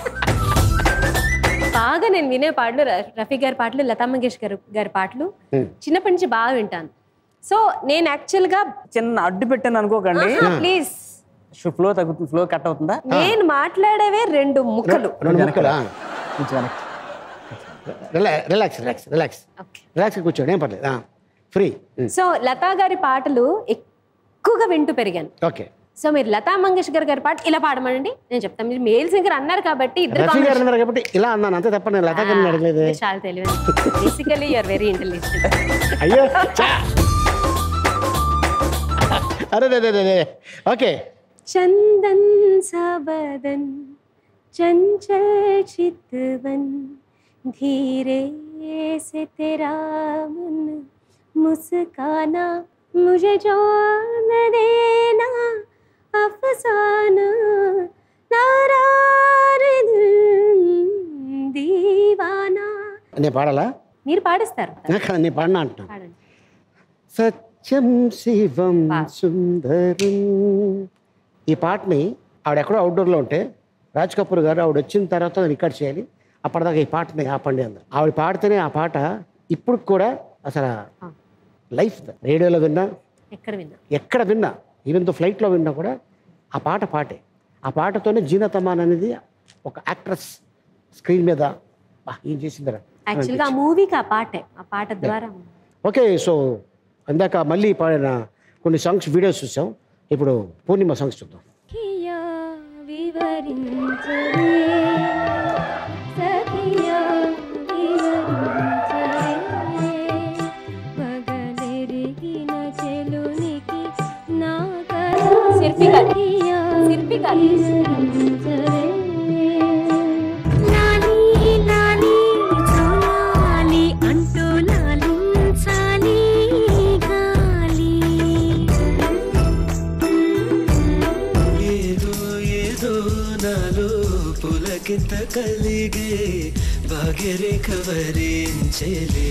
బాగా నేను వినే పాటలు ర- రఫీ గారి పాటలు లతా మంగేష్కర్ గారి పాటలు Hmm. చిన్నప్పటి నుంచి బాగా వింటాను సో నేను యాక్చువల్గా చిన్న అడ్డు పెట్టాను అనుకోకండి ప్లీజ్ ఫ్లో తగ్గుతుంది ఫ్లో కట్ అవుతుందా నేను మాట్లాడేవే రెండు ముక్కలు రెండు ముక్కలా కొంచెం వెనక్కి. Relax relax relax okay relax కూర్చోండి ఏం పర్లేదు ఫ్రీ సో లతా గారి పాటలు ఎక్కువగా వింటూ పెరిగాను ఓకే సో మీరు లతా మంగేష్కర్ గారి పాట ఇలా పాడమనండి నేను చెప్తాను మీరు మేల్ సింగర్ అన్నారు కాబట్టి ఇద్దరు రఫీ గారు అన్నారు కాబట్టి ఇలా అన్నాను అంతే తప్ప నేను లతా గారిని అడగలేదు మీరు చాలా తెలియదు బేసికలీ యూఆర్ వెరీ ఇంటెలిజెంట్ అయ్యో ఛా. అరే అదే అదే అదే ఓకే चंदन सा बदन चंचल चितवन धीरे से तेरा मन मुस्काना मुझे जान देना अफसाना नारार दिल दीवाना నేను పాడాలా మీరు పాడిస్తారు నాకు నేను పాడినా అంటున్నాను పాడండి సత్యం శివం వా. సుందరం ఈ పాటని ఆవిడ ఎక్కడో అవుట్డోర్లో ఉంటే రాజ్ కపూర్ గారు ఆవిడ వచ్చిన తర్వాత రికార్డ్ చేయాలి అప్పటిదాకా ఈ పాటని ఆపండి అందరు ఆవిడ పాడితేనే ఆ పాట ఇప్పుడు కూడా అసలు ఆ. లైఫ్ రేడియోలో విన్నా ఎక్కడ విన్నా ఎక్కడ విన్నా ఈవెన్ తో ఫ్లైట్లో విన్నా కూడా ఆ పాట పాటే ఆ పాటతోనే జీనా తమాన్ అనేది ఒక యాక్ట్రెస్ స్క్రీన్ మీద బా, ఏం చేసిందరా యాక్చువల్గా ఆ మూవీకి ఆ పాటే ఆ పాట ద్వారా ఓకే సో అందాక మళ్ళీ పాడిన కొన్ని సాంగ్స్ వీడియోస్ చూసాం ఇప్పుడు పూర్ణిమ సాంగ్స్ చూద్దాం సఖియా వివరించవే సఖియా వివరించవే పగలెరిగిన చెలునికి నా శిల్పి గారు. శిల్పి గారు. లాలి లాలి జోలాలి అంటూ లాలించాలి గాలి ఏదో ఏదో నాలో పులకింత కలిగే భాగ్యరేఖ వరించలే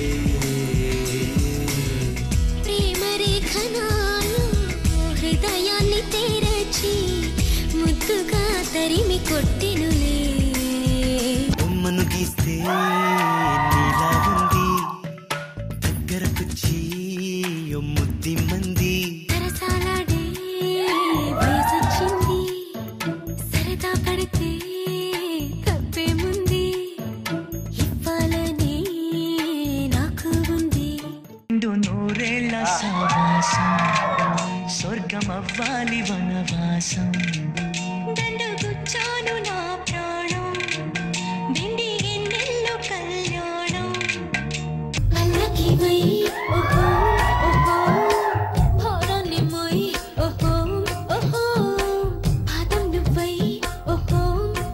ప్రేమ రేఖనాలు హృదయాన్ని తెరచి ముద్దుగా తరిమి కొట్టెనులే బొమ్మను గీస్తే నీలా ఉంది దగ్గరకొచ్చి ఓ ముద్ది మంది సరసాలాడే వయసొచ్చింది సరదా పడితే తప్పేముంది ఇవ్వాలని నాకు ఉంది రెండు నూరేళ్ల సావాసం స్వర్గం అవ్వాలి వనవాసం దండగుచ్చాను నా ప్రాణం వెండి ఎన్నెల్లు కళ్యాణం పల్లకివై ఓహో ఓహో భారాన్నిమై ఓహో ఓహో పాదం నువ్వై ఓహో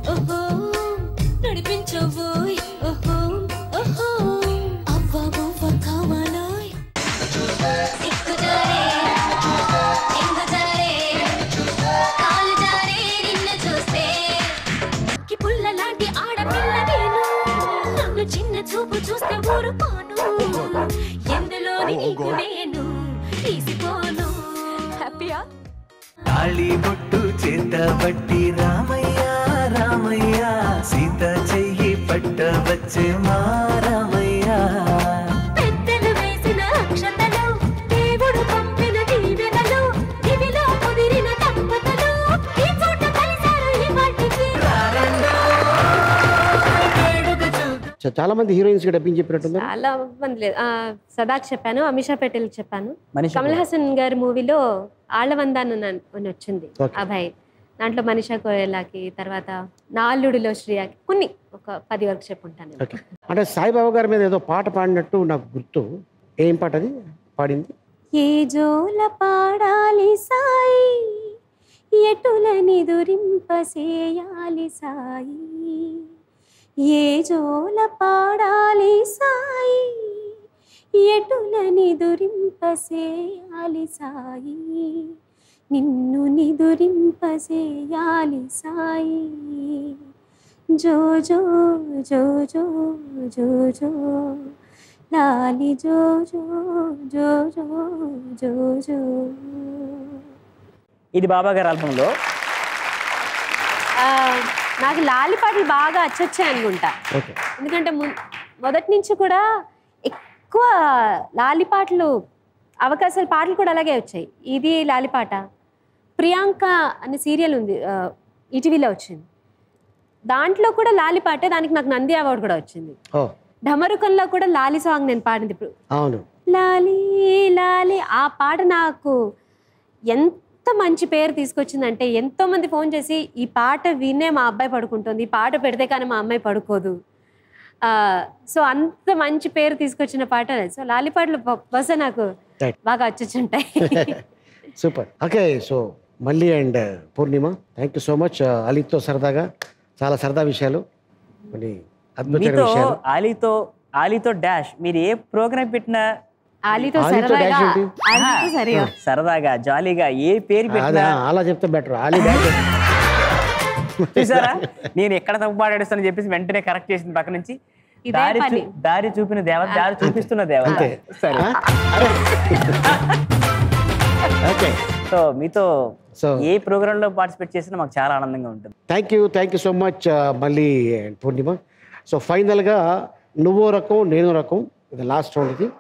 పట్టబట్టి రామయ్య రామయ్య సీత చెయ్యి పట్టవచ్చే మా రామయ్య పెద్దలు వేసిన అక్షతలు దేవుడు పంపిన దీవెనలు దివిలో కుదిరిన దంపతులు ఈ చోట కలిశారు ఈ వాటికి చ- చాలా మంది హీరోయిన్స్ కి డబ్బింగ్ చెప్పినట్టుంది చాలా మంది లేదు ఆ, సదాక్ చెప్పాను అమిషా పటేల్ చెప్పాను మనీషా కమల్ హాసన్ గారి మూవీలో ఆళ్ళవందాన్ అని అని వచ్చింది Okay. అభయ్ దాంట్లో మనీషా కోయలాకి తర్వాత నాల్లుడిలో శ్రీయాకి కొన్ని ఒక పది వరకు చెప్పుంటాను ఓకే అంటే సాయిబాబా గారి మీద ఏదో పాట పాడినట్టు నాకు గుర్తు ఏం పాట అది పాడింది ఏ జోల పాడాలి సాయి ఎటులని దురింపసేయాలి సాయి ఏ జోల పాడాలి సాయి ఎటులని దురింపసేయాలి సాయి నిన్ను నిదురింపసేయాలి సాయి జో జో జో జో జో జో లాలి జో జో జో జో జో జో ఇది బాబా గారి ఆల్బంలో ఆ, నాకు లాలి పాటలు బాగా అచ్చొచ్చాయి అనుకుంటా ఓకే ఎందుకంటే ముం- మొదటి నుంచి కూడా ఎక్కువ లాలి పాటలు అవకాశాలు పాటలు కూడా అలాగే వచ్చాయి ఇది లాలి పాట ప్రియాంక అనే సీరియల్ ఉంది ఆ, ఈటీవీలో వచ్చింది దాంట్లో కూడా లాలి పాటే దానికి నాకు నంది అవార్డు కూడా వచ్చింది ఓ ఢమరుకంలో కూడా లాలి సాంగ్ నేను పాడింది ఇప్పుడు అవును లాలి లాలి ఆ పాట నాకు ఎంత మంచి పేరు తీసుకొచ్చిందంటే ఎంతో మంది ఫోన్ చేసి ఈ పాట వినే మా అబ్బాయి పడుకుంటుంది ఈ పాట పెడితే కానీ మా అమ్మాయి పడుకోదు సో అంత మంచి పేరు తీసుకొచ్చిన పాట సో లాలి పాటలు బ- బహుశా నాకు Right. బాగా వచ్చుంటాయి సూపర్ ఓకే సో మళ్ళీ and Purnima thank you so much అలీతో సరదాగా చాలా సరదా విషయాలు మరి అద్భుతమైన మీతో విషయాలు ఆలీతో ఆలీతో డాష్ మీరు ఏ ప్రోగ్రామ్ పెట్టినా ఆలీతో ఆలీతో సరదాగా dash ఏంటి? ఆలీతో సరిగా సరదాగా జాలీగా ఏ పేరు అదే పెట్టినా అలా చెప్తే బెటర్ అలీ డాన్స్ చూసారా నేను ఎక్కడ తప్పు మాట్లాడిస్తానని చెప్పేసి వెంటనే కరెక్ట్ చేసింది పక్క నుంచి ఇదే దారి చూ- పని. దారి చూపిన దేవత దారి చూపిస్తున్న దేవత అంతే సరే ఓకే సో మీతో సో ఏ ప్రోగ్రామ్ లో పార్టిసిపేట్ చేసినా మాకు చాలా ఆనందంగా ఉంటుంది thank you thank you so much మళ్ళీ పూర్ణిమ సో ఫైనల్గా నువ్వో రకం నేను రకం ఇది లాస్ట్ రౌండ్ ఇది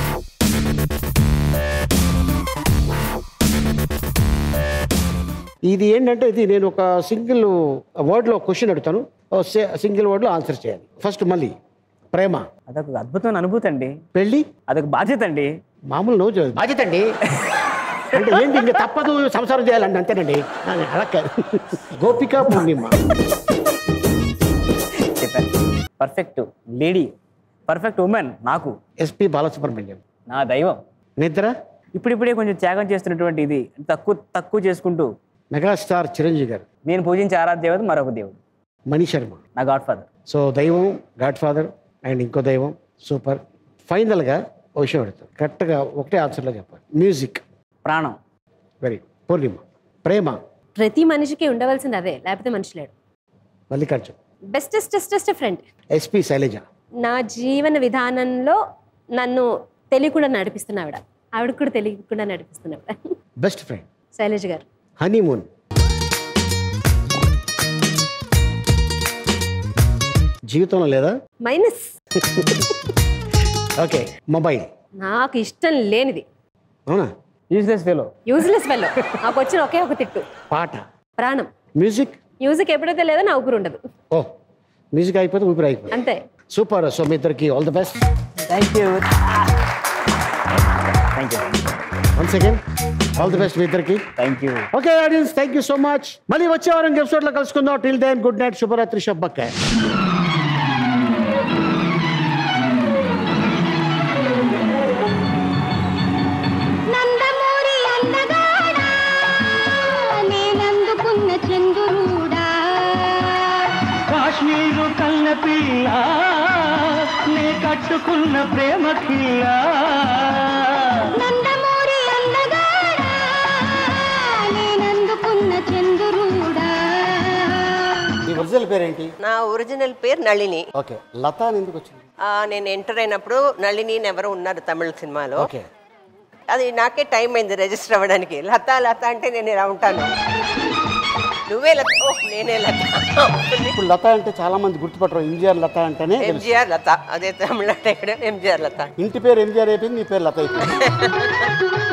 ఇది ఏంటంటే ఇది నేను ఒక సింగిల్ వర్డ్లో క్వశ్చన్ అడుగుతాను సింగిల్ వర్డ్లో ఆన్సర్ చేయాలి ఫస్ట్ మళ్ళీ ప్రేమ అదొక అద్భుతమైన అనుభూతి అండి పెళ్ళి అదొక బాధ్యత అండి మామూలు నవ్వు చూ- బాధ్యత అండి అంటే ఏంటి ఇంకా తప్పదు సంసారం చేయాలండి అంతేనండి అలా కాదు గోపిక పూర్ణిమ చెప్పాను పర్ఫెక్ట్ లేడీ పర్ఫెక్ట్ ఉమెన్ నాకు ఎస్పి బాలసుబ్రహ్మణ్యం నా దైవం నిద్ర ఇప్పుడిప్పుడే కొంచెం త్యాగం చేస్తున్నటువంటి ఇది తక్కువ తక్కువ చేసుకుంటూ మెగాస్టార్ చిరంజీవి గారు నేను పూజించే ఆరాధ్య దేవత మరొక దేవుడు మణి శర్మ నా గాడ్ ఫాదర్ సో దైవం గాడ్ ఫాదర్ అండ్ ఇంకో దైవం సూపర్ ఫైనల్గా ఓ విషయం అడుగుతాను కరెక్ట్గా ఒకటే ఆన్సర్లో చెప్పాలి మ్యూజిక్ ప్రాణం వెరీ పూర్ణిమ ప్రేమ ప్రతి మనిషికి ఉండవలసింది అదే లేకపోతే మనిషి లేడు మల్లికార్జున్ బెస్టెస్ట్ ఫ్రెండ్ ఎస్పి శైలజ నా జీవన విధానంలో నన్ను తెలియకుండా నడిపిస్తున్న ఆవిడ ఆవిడ కూడా తెలియకుండా నడిపిస్తున్న ఆవిడ బెస్ట్ ఫ్రెండ్ శైలజ్ గారు హనీమూన్ జీవితంలో లేదా మైనస్ ఓకే మొబైల్ నాకు ఇష్టం లేనిది అవునా యూజ్లెస్ ఫెలో యూజ్లెస్ వెల్ నాకు వచ్చిన ఒకే ఒక తిట్టు పాట ప్రాణం మ్యూజిక్ మ్యూజిక్ ఎప్పుడైతే లేదో నా ఊపిరి ఉండదు ఓ మ్యూజిక్ అయిపోతే ఊపిరి అయిపోతుంది అంతే సూపర్ సో మీ ఇద్దరికి all the best thank you thank you once again all the best మీ ఇద్దరికి thank you okay audience thank you so much మళ్ళీ వచ్చే వారం ఎపిసోడ్ లో కలుసుకుందాం టిల్ దెన్ గుడ్ నైట్ శుభరాత్రి షబ్బక్క నందమూరి అందగాడా నేనందుకున్న చంద్రుడా కాశ్మీరు కన్న పిల్ల నే కట్టుకున్న ప్రేమ కిల్ల నందమూరి అందగాడా నేనందుకున్న చంద్రుడా మీ ఒరిజినల్ పేరేంటి నా ఒరిజినల్ పేరు నళిని ఓకే లత అని ఎందుకు వచ్చింది ఆ, నేను ఎంటర్ అయినప్పుడు నళిని అని ఎవరో ఉన్నారు తమిళ సినిమాలో ఓకే అది నాకే టైం అయింది రిజిస్టర్ అవ్వడానికి లత లత అంటే నేను ఇలా ఉంటాను నువ్వే లత ఓ, నేనే లత ఇప్పుడు లత అంటే చాలా మంది గుర్తుపట్టరు ఎంజిఆర్ లత అంటేనే తెలుసు. ఎంజిఆర్ లత అదే తమిళనాడు ఎంజిఆర్ లత ఇంటి పేరు ఎంజిఆర్ అయిపోయింది నీ పేరు లత అయిపోయింది